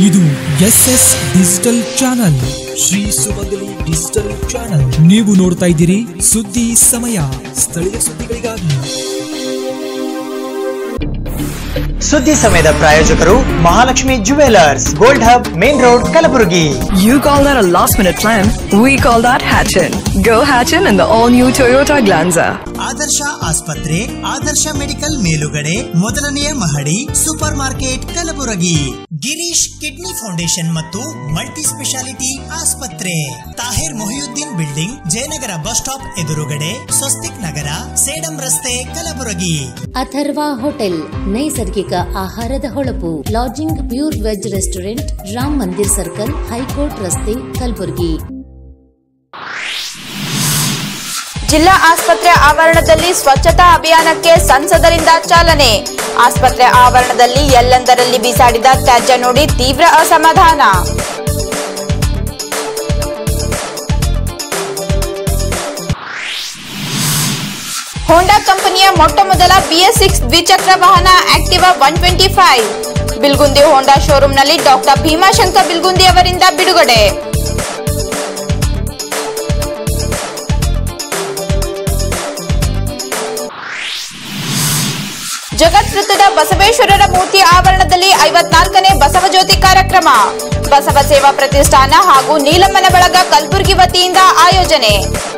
ಇದು S S digital channel Shri Sumangali digital channel ನೀವು ನೋಡ್ತಾ ಇದ್ದೀರಿ ಸುದ್ದಿ ಸಮಯ ಸ್ಥಳೀಯ ಸುದ್ದಿಗಳಿಗಾಗಿ ಸುದ್ದಿ ಸಮಯದ ಪ್ರಾಯೋಜಕರು Mahalakshmi jewellers gold hub main road Kalaburagi You call that a last minute plan? We call that Hatchin. Go Hatchin in the all new Toyota Glanza. Adarsh ಆಸ್ಪತ್ರೆ ಆದರ್ಶ ಮೆಡಿಕಲ್ ಮೇಲುಗಡೆ ಮೊದಲನೆಯ ಮಹಡಿ super market Kalaburagi Girish kidney foundation ಮತ್ತು ಮಲ್ಟಿ ಸ್ಪೆಷಾಲಿಟಿ ಆಸ್ಪತ್ರೆ Tahir Mohiuddin building Jayanagar bus stop ಎದುರುಗಡೆ ಸ್ವಸ್ತಿಕ್ ನಗರ ಸೇಡಂ ರಸ್ತೆ Kalaburagi Atharva hotel ನೈಸರ್ಗಿಕ ಆಹಾರದ ಹೊಳಪು lodging pure veg restaurant Ram Mandir circle high court ರಸ್ತೆ ಕಲಬುರಗಿ ಜಿಲ್ಲಾ ಆಸ್ಪತ್ರೆ ಆವರಣದಲ್ಲಿ ಸ್ವಚ್ಛತಾ ಅಭಿಯಾನಕ್ಕೆ ಸಂಸದರಿಂದ ಚಾಲನೆ ಆಸ್ಪತ್ರೆ ಆವರಣದಲ್ಲಿ ಎಲ್ಲೆಂದರಲ್ಲಿ ಬೀಸಾಡಿದ ತ್ಯಾಜ್ಯ ನೋಡಿ ತೀವ್ರ ಅಸಮಾಧಾನ ಹೋಂಡಾ ಕಂಪನಿಯ ಮೊಟ್ಟ ಮೊದಲ ಬಿಎಸ್ ಸಿಕ್ಸ್ ದ್ವಿಚಕ್ರ ವಾಹನ Activa one twenty five Bilgundi Honda ಶೋರೂಮ್ನಲ್ಲಿ ಡಾಕ್ಟರ್ ಭೀಮಾಶಂಕರ್ ಬಿಲ್ಗುಂದಿ ಅವರಿಂದ ಬಿಡುಗಡೆ ಜಗತ್ ವೃತ್ತದ ಬಸವೇಶ್ವರರ ಮೂರ್ತಿ ಆವರಣದಲ್ಲಿ ಐವತ್ನಾಲ್ಕನೇ ಬಸವ ಜ್ಯೋತಿ ಕಾರ್ಯಕ್ರಮ ಬಸವ ಸೇವಾ ಪ್ರತಿಷ್ಠಾನ ಹಾಗೂ ನೀಲಮ್ಮನ ಬಳಗ ಕಲಬುರಗಿ ವತಿಯಿಂದ ಆಯೋಜನೆ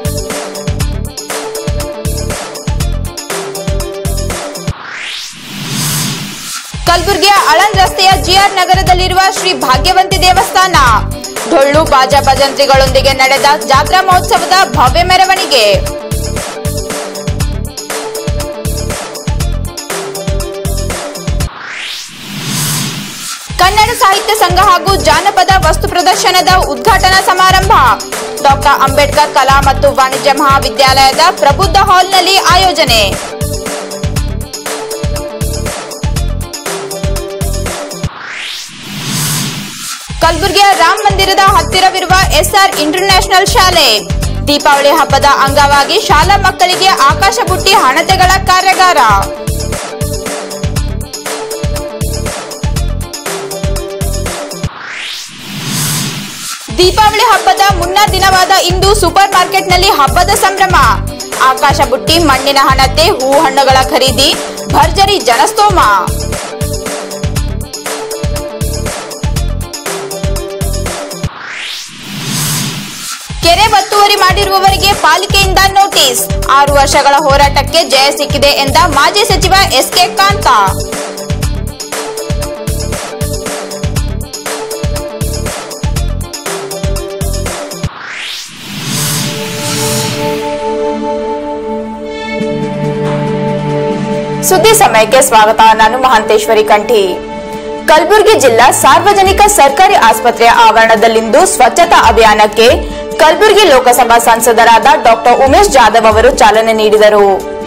ಕಲಬುರಗಿಯ ಅಳನ್ ರಸ್ತೆಯ ಜಿಆರ್ ನಗರದಲ್ಲಿರುವ ಶ್ರೀ ಭಾಗ್ಯವಂತಿ ದೇವಸ್ಥಾನ ಡೊಳ್ಳು ಬಾಜಾ ಭಜಂತ್ರಿಗಳೊಂದಿಗೆ ನಡೆದ ಜಾತ್ರಾ ಮಹೋತ್ಸವದ ಭವ್ಯ ಮೆರವಣಿಗೆ ಕನ್ನಡ ಸಾಹಿತ್ಯ ಸಂಘ ಹಾಗೂ ಜಾನಪದ ವಸ್ತು ಪ್ರದರ್ಶನದ ಉದ್ಘಾಟನಾ ಸಮಾರಂಭ ಡಾಕ್ಟರ್ ಅಂಬೇಡ್ಕರ್ ಕಲಾ ಮತ್ತು ವಾಣಿಜ್ಯ ಮಹಾವಿದ್ಯಾಲಯದ ಪ್ರಬುದ್ಧ ಹಾಲ್ನಲ್ಲಿ ಆಯೋಜನೆ ಕಲಬುರಗಿಯ ರಾಮ್ ಮಂದಿರದ ಹತ್ತಿರವಿರುವ ಎಸ್ಆರ್ ಇಂಟರ್ನ್ಯಾಷನಲ್ ಶಾಲೆ ದೀಪಾವಳಿ ಹಬ್ಬದ ಅಂಗವಾಗಿ ಶಾಲಾ ಮಕ್ಕಳಿಗೆ ಆಕಾಶ ಬುಟ್ಟಿ ಹಣತೆಗಳ ಕಾರ್ಯಾಗಾರ ದೀಪಾವಳಿ ಹಬ್ಬದ ಮುನ್ನಾ ದಿನವಾದ ಇಂದು ಸೂಪರ್ ಮಾರ್ಕೆಟ್ನಲ್ಲಿ ಹಬ್ಬದ ಸಂಭ್ರಮ ಆಕಾಶ ಬುಟ್ಟಿ ಮಣ್ಣಿನ ಹಣತೆ ಹೂ ಹಣ್ಣುಗಳ ಖರೀದಿ ಭರ್ಜರಿ ಜನಸ್ತೋಮ ಕೆರೆ ಒತ್ತುವರಿ ಮಾಡಿರುವವರಿಗೆ ಪಾಲಿಕೆಯಿಂದ ನೋಟಿಸ್ ಆರು ವರ್ಷಗಳ ಹೋರಾಟಕ್ಕೆ ಜಯ ಸಿಕ್ಕಿದೆ ಎಂದ ಮಾಜಿ ಸಚಿವ ಎಸ್ಕೆ ಕಾಂತ ಸುದ್ದಿ ಸಮಯಕ್ಕೆ ಸ್ವಾಗತ ನಾನು ಮಹಾಂತೇಶ್ವರಿ ಕಂಠಿ ಕಲಬುರಗಿ ಜಿಲ್ಲಾ ಸಾರ್ವಜನಿಕ ಸರ್ಕಾರಿ ಆಸ್ಪತ್ರೆಯ ಆವರಣದಲ್ಲಿಂದು ಸ್ವಚ್ಛತಾ ಅಭಿಯಾನಕ್ಕೆ ಕಲಬುರಗಿ ಲೋಕಸಭಾ ಸಂಸದರಾದ ಡಾಕ್ಟರ್ ಉಮೇಶ್ ಜಾಧವ್ ಅವರು ಚಾಲನೆ ನೀಡಿದರು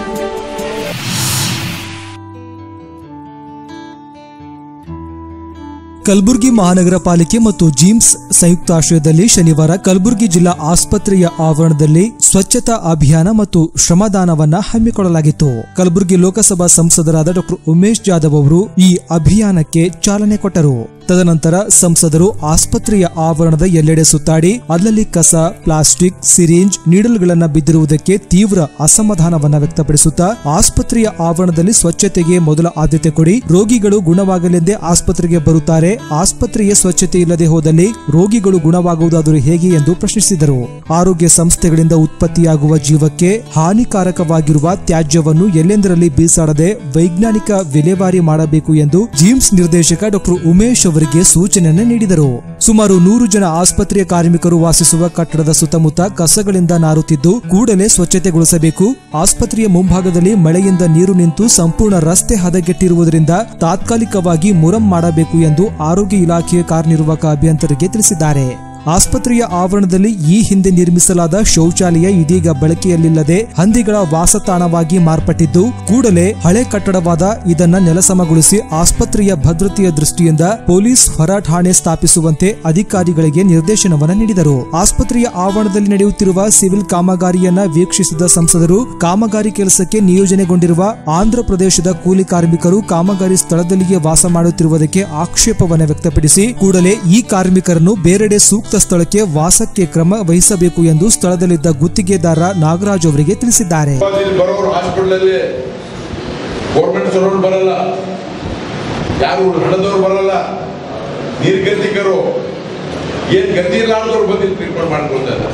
ಕಲಬುರಗಿ ಮಹಾನಗರ ಪಾಲಿಕೆ ಮತ್ತು ಜಿಮ್ಸ್ ಸಂಯುಕ್ತಾಶ್ರಯದಲ್ಲಿ ಶನಿವಾರ ಕಲಬುರಗಿ ಜಿಲ್ಲಾ ಆಸ್ಪತ್ರೆಯ ಆವರಣದಲ್ಲಿ ಸ್ವಚ್ಛತಾ ಅಭಿಯಾನ ಮತ್ತು ಶ್ರಮದಾನವನ್ನ ಹಮ್ಮಿಕೊಳ್ಳಲಾಗಿತ್ತು ಕಲಬುರಗಿ ಲೋಕಸಭಾ ಸಂಸದರಾದ ಡಾಕ್ಟರ್ ಉಮೇಶ್ ಜಾಧವ್ ಅವರು ಈ ಅಭಿಯಾನಕ್ಕೆ ಚಾಲನೆ ಕೊಟ್ಟರು ತದನಂತರ ಸಂಸದರು ಆಸ್ಪತ್ರೆಯ ಆವರಣದ ಎಲ್ಲೆಡೆ ಸುತ್ತಾಡಿ ಅಲ್ಲಲ್ಲಿ ಕಸ ಪ್ಲಾಸ್ಟಿಕ್ ಸಿರಿಂಜ್ ನೀಡಲ್ಗಳನ್ನ ಬಿದ್ದಿರುವುದಕ್ಕೆ ತೀವ್ರ ಅಸಮಾಧಾನವನ್ನ ವ್ಯಕ್ತಪಡಿಸುತ್ತಾ ಆಸ್ಪತ್ರೆಯ ಆವರಣದಲ್ಲಿ ಸ್ವಚ್ಛತೆಗೆ ಮೊದಲ ಆದ್ಯತೆ ಕೊಡಿ ರೋಗಿಗಳು ಗುಣವಾಗಲೆಂದೇ ಆಸ್ಪತ್ರೆಗೆ ಬರುತ್ತಾರೆ ಆಸ್ಪತ್ರೆಯ ಸ್ವಚ್ಛತೆ ಇಲ್ಲದೆ ಹೋದಲ್ಲಿ ರೋಗಿಗಳು ಗುಣವಾಗುವುದಾದರೂ ಹೇಗೆ ಎಂದು ಪ್ರಶ್ನಿಸಿದರು ಆರೋಗ್ಯ ಸಂಸ್ಥೆಗಳಿಂದ ಉತ್ಪತ್ತಿಯಾಗುವ ಜೀವಕ್ಕೆ ಹಾನಿಕಾರಕವಾಗಿರುವ ತ್ಯಾಜ್ಯವನ್ನು ಎಲ್ಲೆಂದರಲ್ಲಿ ಬೀಸಾಡದೆ ವೈಜ್ಞಾನಿಕ ವಿಲೇವಾರಿ ಮಾಡಬೇಕು ಎಂದು ಜಿಮ್ಸ್ ನಿರ್ದೇಶಕ ಡಾಕ್ಟರ್ ಉಮೇಶ್ ಅವರಿಗೆ ಸೂಚನೆಯನ್ನು ನೀಡಿದರು ಸುಮಾರು ನೂರು ಜನ ಆಸ್ಪತ್ರೆಯ ಕಾರ್ಮಿಕರು ವಾಸಿಸುವ ಕಟ್ಟಡದ ಸುತ್ತಮುತ್ತ ಕಸಗಳಿಂದ ನಾರುತ್ತಿದ್ದು ಕೂಡಲೇ ಸ್ವಚ್ಛತೆಗೊಳಿಸಬೇಕು ಆಸ್ಪತ್ರೆಯ ಮುಂಭಾಗದಲ್ಲಿ ಮಳೆಯಿಂದ ನೀರು ನಿಂತು ಸಂಪೂರ್ಣ ರಸ್ತೆ ಹದಗೆಟ್ಟಿರುವುದರಿಂದ ತಾತ್ಕಾಲಿಕವಾಗಿ ಮುರಂ ಮಾಡಬೇಕು ಎಂದು ಆರೋಗ್ಯ ಇಲಾಖೆಯ ಕಾರ್ಯನಿರ್ವಾಹಕ ಅಭಿಯಂತರಿಗೆ ತಿಳಿಸಿದ್ದಾರೆ ಆಸ್ಪತ್ರೆಯ ಆವರಣದಲ್ಲಿ ಈ ಹಿಂದೆ ನಿರ್ಮಿಸಲಾದ ಶೌಚಾಲಯ ಇದೀಗ ಬಳಕೆಯಲ್ಲಿಲ್ಲದೆ ಹಂದಿಗಳ ವಾಸತಾಣವಾಗಿ ಮಾರ್ಪಟ್ಟಿದ್ದು ಕೂಡಲೇ ಹಳೆ ಕಟ್ಟಡವಾದ ಇದನ್ನ ನೆಲಸಮಗೊಳಿಸಿ ಆಸ್ಪತ್ರೆಯ ಭದ್ರತೆಯ ದೃಷ್ಟಿಯಿಂದ ಪೊಲೀಸ್ ಹೊರ ಠಾಣೆ ಸ್ಥಾಪಿಸುವಂತೆ ಅಧಿಕಾರಿಗಳಿಗೆ ನಿರ್ದೇಶನವನ್ನ ನೀಡಿದರು ಆಸ್ಪತ್ರೆಯ ಆವರಣದಲ್ಲಿ ನಡೆಯುತ್ತಿರುವ ಸಿವಿಲ್ ಕಾಮಗಾರಿಯನ್ನ ವೀಕ್ಷಿಸಿದ ಸಂಸದರು ಕಾಮಗಾರಿ ಕೆಲಸಕ್ಕೆ ನಿಯೋಜನೆಗೊಂಡಿರುವ ಆಂಧ್ರ ಪ್ರದೇಶದ ಕೂಲಿ ಕಾರ್ಮಿಕರು ಕಾಮಗಾರಿ ಸ್ಥಳದಲ್ಲಿಯೇ ವಾಸ ಮಾಡುತ್ತಿರುವುದಕ್ಕೆ ಆಕ್ಷೇಪವನ್ನ ವ್ಯಕ್ತಪಡಿಸಿ ಕೂಡಲೇ ಈ ಕಾರ್ಮಿಕರನ್ನು ಬೇರೆಡೆ ಸೂಕ್ತ ಸ್ಥಳಕ್ಕೆ ವಾಸಕ್ಕೆ ಕ್ರಮ ವಹಿಸಬೇಕು ಎಂದು ಸ್ಥಳದಲ್ಲಿದ್ದ ಗುತ್ತಿಗೆದಾರ ನಾಗರಾಜ್ ಅವರಿಗೆ ತಿಳಿಸಿದ್ದಾರೆ ಇಲ್ಲಿ ಬರೋರು ಹಾಸ್ಪಿಟಲಲ್ಲಿ ಗೌರ್ಮೆಂಟ್ ಸರೋರು ಬರಲ್ಲ ಯಾರು ಹಣದವ್ರು ಬರಲ್ಲ ನಿರ್ಗತಿಕರು ಏನ್ ಗತಿ ಇಲ್ಲಾರ್ದವ್ರು ಬಂದು ಟ್ರೀಟ್ಮೆಂಟ್ ಮಾಡ್ಕೊಳ್ತಾರೆ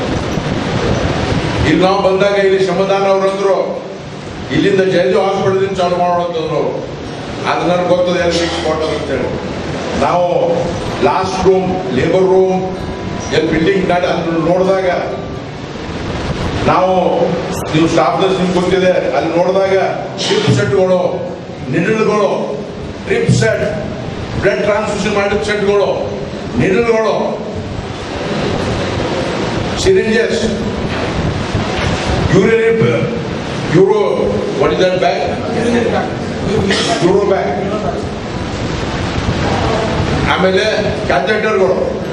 ಇಲ್ಲಿ ನಾವು ಬಂದಾಗ ಇಲ್ಲಿ ಶ್ರಮದಾನ ಅವ್ರು ಅಂದ್ರು ಇಲ್ಲಿಂದ ಜಯದೇವ್ ಹಾಸ್ಪಿಟಲ್ ಚಾಲು ಮಾಡೋಂತಂದ್ರು ಅದು ನನಗೆ ಗೊತ್ತದೆ ಎಲ್ಲಿ ಫಿಕ್ಸ್ ಮಾಡ್ತಾರೆ ಅಂತೇಳಿ ನಾವು ಲಾಸ್ಟ್ ರೂಮ್ ಲೇಬರ್ ರೂಮ್ ಎಲ್ಲಿ ಬಿಲ್ಡಿಂಗ್ ಅದನ್ನು ನೋಡಿದಾಗ ನಾವು ನೀವು ಸ್ಟಾಫ್ ನಿಮ್ಗೆ ಗೊತ್ತಿದೆ ಅಲ್ಲಿ ನೋಡಿದಾಗ ಟ್ರಿಪ್ ಸೆಟ್ಗಳು ನಿಡಲ್ಗಳು ಟ್ರಿಪ್ ಸೆಟ್ ಬ್ಲಡ್ ಟ್ರಾನ್ಸ್ಫ್ಯೂಷನ್ ಮಾಡಿದ ಸೆಟ್ಗಳು ನಿಡಲ್ಗಳು syringes urinary uro what is that bag uro bag ಆಮೇಲೆ ಕ್ಯಾಥೆಟರ್ಗಳು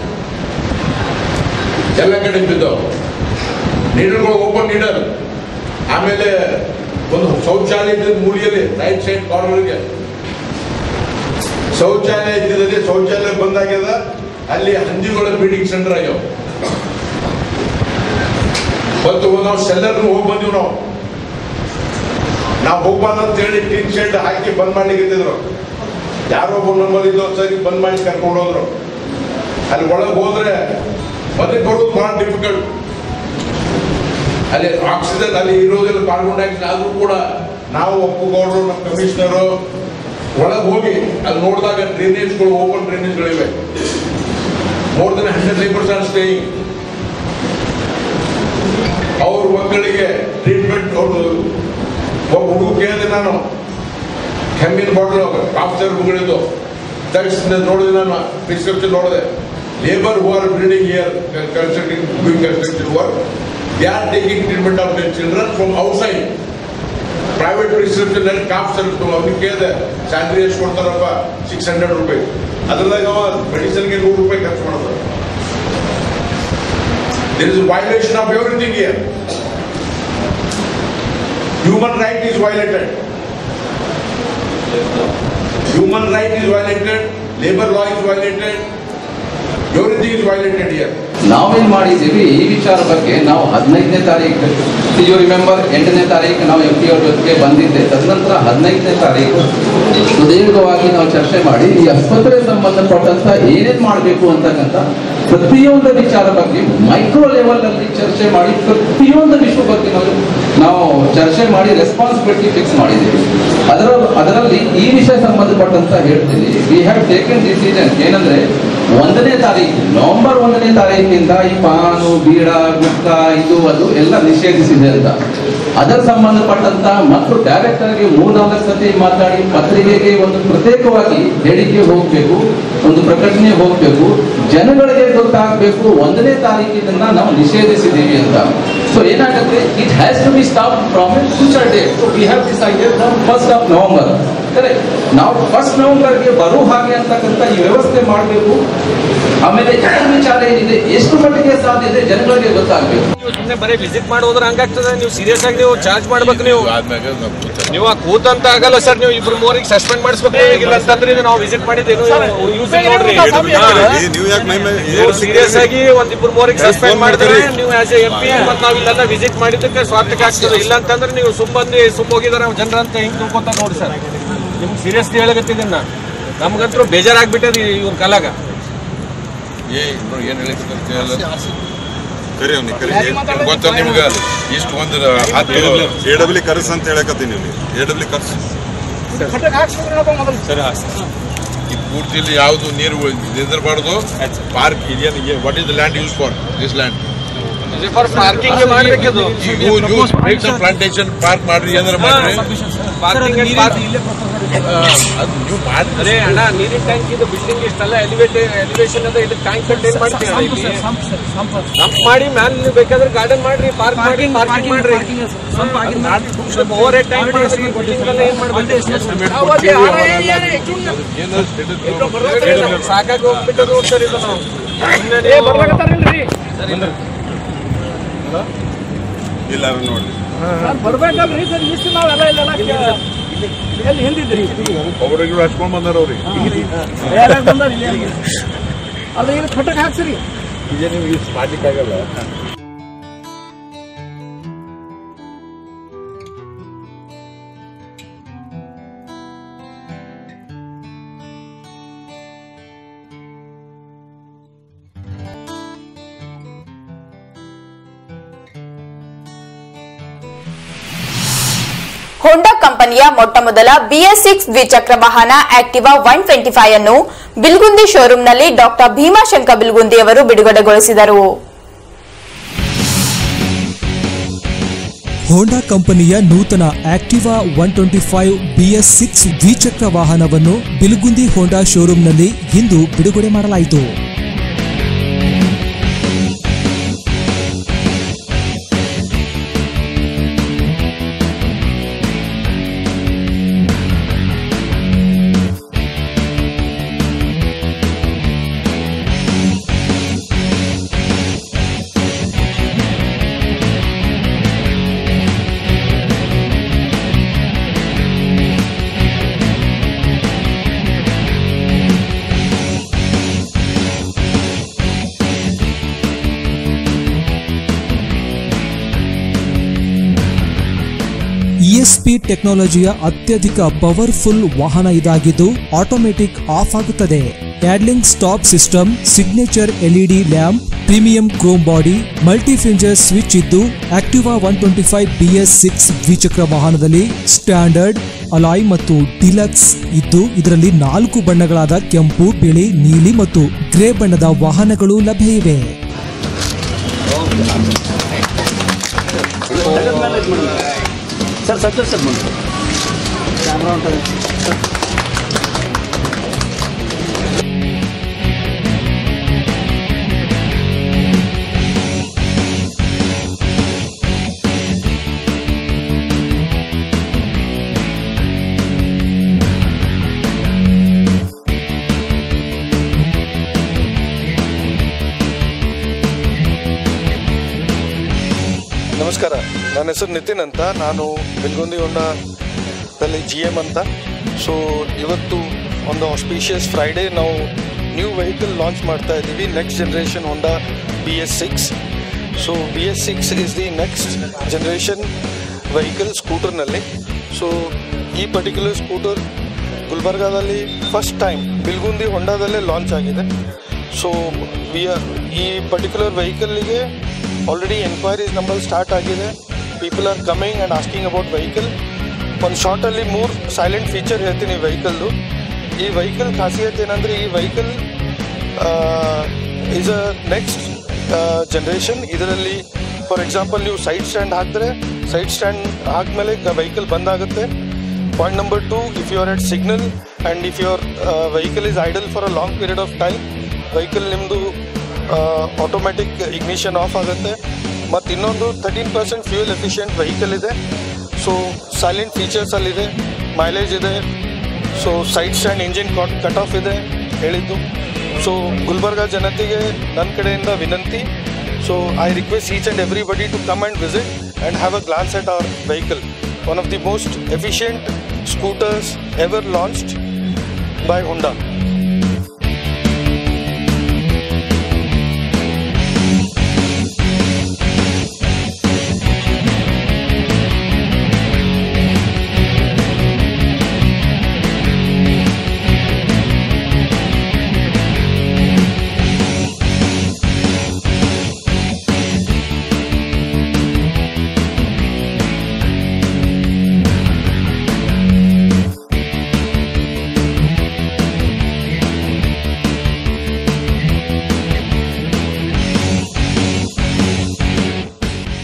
ಎಲ್ಲ ಕಡೆ ಬಿದ್ದವು ನೀಡಲ್ಗಳು ಓಪನ್ ನೀಡಲ್ ಆಮೇಲೆ ಒಂದು ಶೌಚಾಲಯದ ಮೂಲೆಯಲ್ಲಿ ರೈಟ್ ಸೈಡ್ ಕಾರ್ನರ್ಗೆ ಶೌಚಾಲಯ ಇದ್ದಿದ್ದಲ್ಲಿ ಶೌಚಾಲಯ ಬಂದಾಗ್ಯದ ಅಲ್ಲಿ ಹಂದಿಗಳ ಬೀಡಿಂಗ್ ಸೆಂಟರ್ ಆಗ್ಯಾವ ಮತ್ತು ನಾವು ಸೆಲ್ಲರ್ ಹೋಗಿ ಬಂದಿವಿ ನಾವು ನಾವು ಹೋಗ್ಬಾರ್ದು ಅಂತ ಹೇಳಿ ಟೀನ್ ಶೆಡ್ ಹಾಕಿ ಬಂದ್ ಮಾಡ್ಲಿಕ್ಕೆ ಇದ್ದಿದ್ರು ಯಾರೋ ಒಬ್ಬ ನಮ್ಮಲ್ಲಿ ಇದ್ದೋ ಸರಿ ಬಂದ್ ಮಾಡಿ ಕರ್ಕೊಂಡು ಹೋದ್ರು ಅಲ್ಲಿ ಒಳಗೆ ಹೋದ್ರೆ ಮತ್ತೆ ಬರೋದು ಬಹಳ ಡಿಫಿಕಲ್ಟ್ ಅಲ್ಲಿ ಆಕ್ಸಿಜನ್ ಅಲ್ಲಿ ಇರೋದಿಲ್ಲ ಕಾರ್ಬನ್ ಡೈಆಕ್ಸೈಡ್ ಆದ್ರೂ ಕೂಡ ನಾವು ಒಪ್ಪುಗೌಡರು ನಮ್ಮ ಕಮಿಷನರು ಒಳಗೆ ಹೋಗಿ ಅಲ್ಲಿ ನೋಡಿದಾಗ ಡ್ರೈನೇಜ್ಗಳು ಓಪನ್ ಡ್ರೈನೇಜ್ಗಳಿವೆ more than hundred labours are staying ಅವ್ರ ಮಕ್ಕಳಿಗೆ ಟ್ರೀಟ್ಮೆಂಟ್ ಅವರು ಒಬ್ಬ ಹುಡುಗ ಕೇಳಿದೆ ನಾನು ಕೆಮ್ಮಿನ ಬಾಟಲ್ ಕಾಫ್ ಸಿರಪ್ಗಳಿದ್ದು ತಕ್ಷಣ ನೋಡಿದೆ ನಾನು ಪ್ರಿಸ್ಕ್ರಿಪ್ಷನ್ ನೋಡಿದೆ labour who are building here constructing doing construction work they are taking treatment of the children from outside private prescription ಅಲ್ಲಿ ಕಾಫ್ ಸಿರಪ್ ಅವ್ನಿಗೆ ಕೇಳಿದೆ ಸ್ಯಾಲ್ರಿ ಎಷ್ಟು ಕೊಡ್ತಾರಪ್ಪ ಸಿಕ್ಸ್ ಹಂಡ್ರೆಡ್ ರುಪೀಸ್ ಅದ್ರದಾಗ ಅವ ಮೆಡಿಸಿನ್ಗೆ ನೂರು ರೂಪಾಯಿ ಖರ್ಚು ಮಾಡ್ತಾರೆ There is a violation of everything here. Human right is violated. Human right is violated, labor law is violated, everything is violated here. ನಾವೇನ್ ಮಾಡಿದ್ದೀವಿ ಈ ವಿಚಾರ ಬಗ್ಗೆ ನಾವು ಹದಿನೈದನೇ ತಾರೀಕು ಯು ರಿಮೆಂಬರ್ ಎಂಟನೇ ತಾರೀಕು ನಾವು ಎಂ ಪಿ ಅವ್ರ ಜೊತೆಗೆ ಬಂದಿದ್ದೆ ತದನಂತರ ಹದಿನೈದನೇ ತಾರೀಕು ಸುದೀರ್ಘವಾಗಿ ನಾವು ಚರ್ಚೆ ಮಾಡಿ ಈ ಆಸ್ಪತ್ರೆ ಸಂಬಂಧಪಟ್ಟಂತ ಏನೇನ್ ಮಾಡಬೇಕು ಅಂತಕ್ಕಂಥ ಪ್ರತಿಯೊಂದು ವಿಚಾರ ಬಗ್ಗೆ ಮೈಕ್ರೋ ಲೆವೆಲ್ ಅಲ್ಲಿ ಚರ್ಚೆ ಮಾಡಿ ಪ್ರತಿಯೊಂದು ವಿಷಯ ಬಗ್ಗೆ ನಾವು ನಾವು ಚರ್ಚೆ ಮಾಡಿ ರೆಸ್ಪಾನ್ಸಿಬಿಲಿಟಿ ಫಿಕ್ಸ್ ಮಾಡಿದ್ದೀವಿ ಅದರ ಅದರಲ್ಲಿ ಈ ವಿಷಯ ಸಂಬಂಧಪಟ್ಟಂತ ಹೇಳ್ತೀನಿ ವಿ ಹ್ಯಾವ್ ಟೇಕನ್ ಡಿಸಿಷನ್ ಏನಂದ್ರೆ ಒಂದನೇ ತಾರೀಕು ನವೆಂಬರ್ ಒಂದನೇ ತಾರೀಕಿನಿಂದ ಈ ಪಾನು ಬೀಡ ಗುಟ್ಕ ಇದು ಅದು ಎಲ್ಲ ನಿಷೇಧಿಸಿದೆ ಅಂತ ಅದರ ಸಂಬಂಧಪಟ್ಟಂತ ಮತ್ತು ಡೈರೆಕ್ಟ್ ಆಗಿ ಮೂರ್ನಾಲ್ಕು ಸತಿ ಮಾತಾಡಿ ಪತ್ರಿಕೆಗೆ ಒಂದು ಪ್ರತ್ಯೇಕವಾಗಿ ಹೇಳಿಕೆ ಹೋಗ್ಬೇಕು ಒಂದು ಪ್ರಕಟಣೆ ಹೋಗ್ಬೇಕು ಜನಗಳಿಗೆ ಗೊತ್ತಾಗಬೇಕು ಒಂದನೇ ತಾರೀಕಿನಿಂದ ನಾವು ನಿಷೇಧಿಸಿದ್ದೀವಿ ಅಂತ ಸೊ ಏನಾಗುತ್ತೆ it has to be stop from future date so we have decided first of November correct ನಾವು ಫಸ್ಟ್ ನವೆಂಬರ್ಗೆ ಬರೋ ಹಾಗೆ ಅಂತಕ್ಕಂಥ ಈ ವ್ಯವಸ್ಥೆ ಮಾಡಬೇಕು ಆಮೇಲೆ ಇತರ ವಿಚಾರ ಏನಿದೆ ಎಷ್ಟು ಮಟ್ಟಿಗೆ ಸಾಧ್ಯ ಇದೆ ಜನಗಳಿಗೆ ಗೊತ್ತಾಗಬೇಕು ನೀವು ಸುಮ್ಮನೆ ಬರೀ ವಿಸಿಟ್ ಮಾಡಿ ಹೋದ್ರೆ ಹಂಗಾಗ್ತದೆ ನೀವು ಸೀರಿಯಸ್ ಆಗಿ ನೀವು ಚಾರ್ಜ್ ಮಾಡ್ಬೇಕು ನೀವು ಆದ್ಮ್ಯಾಗ ನಾವು ಕೂತಾರೆ. ನೀವು ಆ ಕೂತಂತ ಆಗಲ್ಲ ಸರ್ ನೀವು ಇಬ್ರು ಮೂವರಿಗೆ ಸಸ್ಪೆಂಡ್ ಮಾಡಿಸ್ಬೇಕು ಇಲ್ಲ ಅಂತಂದ್ರೆ ಇದು ನಾವು ವಿಸಿಟ್ ಮಾಡಿದ್ದೇನು ಯೂಸ್ ನೋಡ್ರಿ ನೀವು ಯಾಕೆ ಮೈ ಮೇಲೆ ನೀವು ಸೀರಿಯಸ್ ಆಗಿ ಒಂದ್ ಇಬ್ರು ಮೂವರಿಗೆ ಸಸ್ಪೆಂಡ್ ಮಾಡಿದ್ರೆ ನೀವು ಆಸ್ ಎ ಎಂ ಪಿ ಮತ್ತೆ ನಾವು ಇಲ್ಲೆಲ್ಲ ವಿಸಿಟ್ ಮಾಡಿದ್ದಕ್ಕೆ ಸ್ವಾರ್ಥಕ್ಕೆ ಆಗ್ತದೆ ಇಲ್ಲ ಅಂತಂದ್ರೆ ನೀವು ಸುಮ್ ಬಂದು ಸುಮ್ ಹೋಗಿದಾರೆ ಜನರಂತ ಹಿಂಗ್ ತಿಳ್ಕೊತ ನೋಡಿ ಸರ್ ನಿಮ್ಗೆ ಸೀರಿಯಸ್ಲಿ ಹೇಳಕತ್ತಿದ್ದೀನಿ ನಾನು ನಮ್ಗಂತೂ ಬೇಜಾರಾಗ್ಬಿಟ್ಟದ ಇವ್ರ ಕಾಲಾಗ ಏ ಇಬ್ರು ಏನ್ ಹೇಳಿದ್ರು ಕರಿ ಅವ್ನಿಗೆ ಕರಿ ಗೊತ್ತ ನಿಮ್ಗ ಇಷ್ಟು ಒಂದು ಹತ್ತು ಎ ಡಬ್ಲ್ಯೂ ಕರ್ಸ್ ಅಂತ ಹೇಳಕತ್ತೀನಿ ನೀವು ಎ ಡಬ್ಲ್ಯೂ ಕರ್ಸ್ ಈ ಪೂರ್ತಿಲಿ ಯಾವುದು ನೀರು ನಿಂದಿರಬಾರ್ದು ಪಾರ್ಕ್ ಇದೇನು what is the land use for this land for parking ಮಾಡ್ಬೇಕದು ಪ್ಲಾಂಟೇಶನ್ ಪಾರ್ಕ್ ಮಾಡ್ರಿ ಏನಾರ ಮಾಡ್ರಿ ಪಾರ್ಕಿಂಗ್ ಅದು ನೀವು ಮಾಡಿ ಅರೆ ಅಣ್ಣ ನೀರಿನ ಟ್ಯಾಂಕ್ ಇದು ಬಿಲ್ಡಿಂಗ್ ಇಷ್ಟೆಲ್ಲ ಎಲಿವೇಟ್ ಎಲಿವೇಶನ್ ಅದ ಇದು ಟ್ಯಾಂಕ್ ಕಂಟೈನ್ ಮಾಡ್ತೀವಿ ಸಂಪ್ ಮಾಡಿ ಮ್ಯಾಲೆ ನೀವು ಬೇಕಾದ್ರೆ ಗಾರ್ಡನ್ ಮಾಡ್ರಿ ಪಾರ್ಕ್ ಮಾಡಿ ಪಾರ್ಕಿಂಗ್ ಮಾಡ್ರಿ ಓವರ್ ಹೆಡ್ ಟ್ಯಾಂಕ್ ಮಾಡಿದ್ರಿ ಬಿಲ್ಡಿಂಗ್ ಎಲ್ಲ ಏನ್ ಮಾಡ್ಬೇಕು ನಾವು ಅಲ್ಲಿ ಆ area ನೇ ಎಲ್ಲೋ ಬರ್ಲತ್ತಾರಿಲ್ಲ. ಸಾಕಾಗಿ ಹೋಗ್ಬಿಟ್ಟು ನೋಡ್ತಾರೆ ಇದು ನಾವು ಏ ಬರ್ಲಾಕತ್ತಾರಿಲ್ರಿ ಇಲ್ಲ ನೋಡಿ ಬರ್ಬೇಕಲ್ರಿ ಸರ್ ಇಷ್ಟು ನಾವೆಲ್ಲ ಇಲ್ಲೆಲ್ಲ ಎಲ್ಲಿ ಹಿಂದಿದ್ರಿ ಒಬ್ಬರಿಗೆ ಹಚ್ಕೊಂಡ್ ಬಂದಾರ ಅವ್ರಿಗೆ ಯಾರ್ಯಾರು ಬಂದಾರ ಇಲ್ಲಿ ಅಲ್ಲ ಇಲ್ಲಿ ಕಟ್ಟಕ್ ಹಾಕ್ಸಿರಿ ಈಗ ನೀವು ಯೂಸ್ ಮಾಡ್ಲಿಕ್ಕಾಗಲ್ಲ ಹೋಂಡಾ ಕಂಪನಿಯ ಮೊಟ್ಟಮೊದಲ ಬಿಎಸ್ ಸಿಕ್ಸ್ ದ್ವಿಚಕ್ರ ವಾಹನ ಆಕ್ಟಿವಾ ಒನ್ ಟ್ವೆಂಟಿ ಫೈವ್ ಅನ್ನು ಬಿಲ್ಗುಂದಿ ಶೋರೂಂನಲ್ಲಿ ಡಾಕ್ಟರ್ ಭೀಮಾಶಂಕ ಬಿಲ್ಗುಂದಿ ಅವರು ಬಿಡುಗಡೆಗೊಳಿಸಿದರು ಹೋಂಡಾ ಕಂಪನಿಯ ನೂತನ Activa one twenty five BS six ದ್ವಿಚಕ್ರ ವಾಹನವನ್ನು ಬಿಲ್ಗುಂದಿ ಹೋಂಡಾ ಶೋರೂಂನಲ್ಲಿ ಇಂದು ಬಿಡುಗಡೆ ಮಾಡಲಾಯಿತು ಇಎಸ್ಪಿ ಟೆಕ್ನಾಲಜಿಯ ಅತ್ಯಧಿಕ ಪವರ್ಫುಲ್ ವಾಹನ ಇದಾಗಿದ್ದು ಆಟೋಮೆಟಿಕ್ ಆಫ್ ಆಗುತ್ತದೆ idling stop system signature LED lamp premium chrome body multi finger switch ಇದ್ದು Activa one twenty five BS six ದ್ವಿಚಕ್ರ ವಾಹನದಲ್ಲಿ ಸ್ಟ್ಯಾಂಡರ್ಡ್ ಅಲಾಯ್ ಮತ್ತು ಡಿಲಕ್ಸ್ ಇದ್ದು ಇದರಲ್ಲಿ ನಾಲ್ಕು ಬಣ್ಣಗಳಾದ ಕೆಂಪು ಬಿಳಿ ನೀಲಿ ಮತ್ತು ಗ್ರೇ ಬಣ್ಣದ ವಾಹನಗಳು ಲಭ್ಯ ಇವೆ ಸರ್ ಸರ್ ಸರ್ ಬಂದು ಕ್ಯಾಮ್ರಾ ಉಂಟು ನಮಸ್ಕಾರ ನನ್ನ ಹೆಸರು ನಿತಿನ್ ಅಂತ ನಾನು ಬೆಲ್ಗುಂದಿ ಹೊಂಡದಲ್ಲಿ ಜಿ ಎಮ್ ಅಂತ ಸೊ ಇವತ್ತು ಒಂದು ಆಸ್ಪೀಷಿಯಸ್ ಫ್ರೈಡೇ ನಾವು ನ್ಯೂ ವೆಹಿಕಲ್ ಲಾಂಚ್ ಮಾಡ್ತಾ ಇದ್ದೀವಿ next generation Honda B S six so B S six is the next generation vehicle ಸ್ಕೂಟರ್ನಲ್ಲಿ ಸೊ ಈ ಪರ್ಟಿಕ್ಯುಲರ್ ಸ್ಕೂಟರ್ ಗುಲ್ಬರ್ಗಾದಲ್ಲಿ ಫಸ್ಟ್ ಟೈಮ್ ಬಿಲ್ಗುಂದಿ ಹೊಂಡಾದಲ್ಲೇ ಲಾಂಚ್ ಆಗಿದೆ ಸೊ ವಿ ಈ ಪರ್ಟಿಕ್ಯುಲರ್ ವೆಹಿಕಲ್ಗೆ ಆಲ್ರೆಡಿ ಎನ್ಕ್ವೈರೀಸ್ ನಮ್ಮಲ್ಲಿ ಸ್ಟಾರ್ಟ್ ಆಗಿದೆ people are coming and asking about vehicle ಒಂದು ಶಾರ್ಟಲ್ಲಿ ಮೂರು ಸೈಲೆಂಟ್ ಫೀಚರ್ ಹೇಳ್ತೀನಿ ವೆಹಿಕಲ್ದು ಈ ವೆಹಿಕಲ್ ಖಾಸಿಯತ್ ಏನಂದರೆ ಈ vehicle is a next generation ಇದರಲ್ಲಿ ಫಾರ್ ಎಕ್ಸಾಂಪಲ್ ನೀವು ಸೈಡ್ ಸ್ಟ್ಯಾಂಡ್ ಹಾಕಿದ್ರೆ ಸೈಡ್ ಸ್ಟ್ಯಾಂಡ್ ಹಾಕಿದ್ಮೇಲೆ ವೆಹಿಕಲ್ ಬಂದಾಗುತ್ತೆ point number two if you are at signal and if your vehicle is idle for a long period of time vehicle ನಿಮ್ಮದು automatic ignition off ಆಗುತ್ತೆ ಮತ್ತು ಇನ್ನೊಂದು thirteen percent fuel efficient vehicle ಇದೆ so silent ಫೀಚರ್ಸಲ್ಲಿದೆ mileage ಇದೆ so side stand engine cut cut off ಇದೆ ಹೇಳಿದ್ದು so Gulbarga ಜನತೆಗೆ ನನ್ನ ಕಡೆಯಿಂದ ವಿನಂತಿ so I request each and everybody to come and visit and have a glance at our vehicle one of the most efficient scooters ever launched by Honda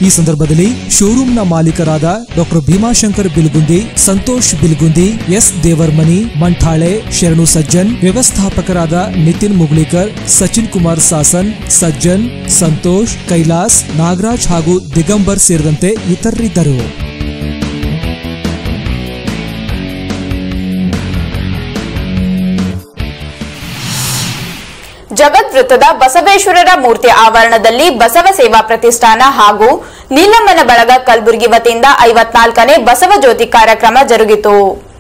ಈ ಸಂದರ್ಭದಲ್ಲಿ ಶೋರೂಮ್ನ ಮಾಲೀಕರಾದ ಡಾಕ್ಟರ್ ಭೀಮಾಶಂಕರ್ ಬಿಲ್ಗುಂದಿ ಸಂತೋಷ್ ಬಿಲ್ಗುಂದಿ ಎಸ್ ದೇವರ್ಮನಿ ಮಂಠಾಳೆ ಶರಣು ಸಜ್ಜನ್ ವ್ಯವಸ್ಥಾಪಕರಾದ ನಿತಿನ್ ಮುಗ್ಲಿಕರ್ ಸಚಿನ್ ಕುಮಾರ್ ಸಾಸನ್ ಸಜ್ಜನ್ ಸಂತೋಷ್ ಕೈಲಾಸ್ ನಾಗರಾಜ್ ಹಾಗೂ ದಿಗಂಬರ್ ಸೇರಿದಂತೆ ಇತರರಿದ್ದರು ಜಗತ್ ವೃತ್ತದ ಬಸವೇಶ್ವರರ ಮೂರ್ತಿ ಆವರಣದಲ್ಲಿ ಬಸವ ಸೇವಾ ಪ್ರತಿಷ್ಠಾನ ಹಾಗೂ ನೀಲಮ್ಮನ ಬಳಗ ಕಲಬುರಗಿ ವತಿಯಿಂದ ಐವತ್ನಾಲ್ಕನೇ ಬಸವ ಜ್ಯೋತಿ ಕಾರ್ಯಕ್ರಮ ಜರುಗಿತು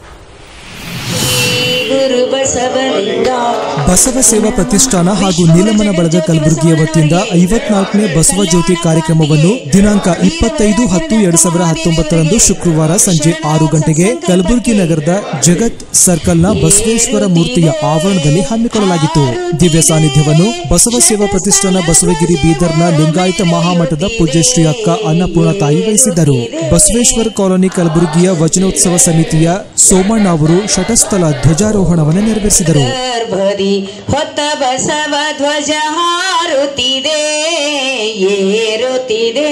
ಬಸವ ಸೇವಾ ಪ್ರತಿಷ್ಠಾನ ಹಾಗೂ ನೀಲಮನ ಬಳಗ ಕಲಬುರಗಿಯ ವತಿಯಿಂದ ಐವತ್ನಾಲ್ಕನೇ ಬಸವ ಜ್ಯೋತಿ ಕಾರ್ಯಕ್ರಮವನ್ನು ದಿನಾಂಕ ಇಪ್ಪತ್ತೈದು ಹತ್ತು ಎರಡ್ ಸಾವಿರದ ಹತ್ತೊಂಬತ್ತರಂದು ಶುಕ್ರವಾರ ಸಂಜೆ ಆರು ಗಂಟೆಗೆ ಕಲಬುರಗಿ ನಗರದ ಜಗತ್ ಸರ್ಕಲ್ನ ಬಸವೇಶ್ವರ ಮೂರ್ತಿಯ ಆವರಣದಲ್ಲಿ ಹಮ್ಮಿಕೊಳ್ಳಲಾಗಿತ್ತು ದಿವ್ಯ ಸಾನ್ನಿಧ್ಯವನ್ನು ಬಸವ ಸೇವಾ ಪ್ರತಿಷ್ಠಾನ ಬಸವಗಿರಿ ಬೀದರ್ನ ಲಿಂಗಾಯತ ಮಹಾಮಠದ ಪೂಜ್ಯಶ್ರೀ ಅಕ್ಕ ಅನ್ನಪೂರ್ಣ ತಾಯಿ ವಹಿಸಿದ್ದರು ಬಸವೇಶ್ವರ ಕಾಲೋನಿ ಕಲಬುರಗಿಯ ವಚನೋತ್ಸವ ಸಮಿತಿಯ ಸೋಮಣ್ಣ ಅವರು ಶಟಸ್ಥಲ ಧ್ವಜಾರೋಹಣವನ್ನು ನೆರವೇರಿಸಿದರು ಭರಿ ಹೊತ್ತ ಬಸವ ಧ್ವಜ ಹಾರುತ್ತಿದೆ ಏರುತ್ತಿದೆ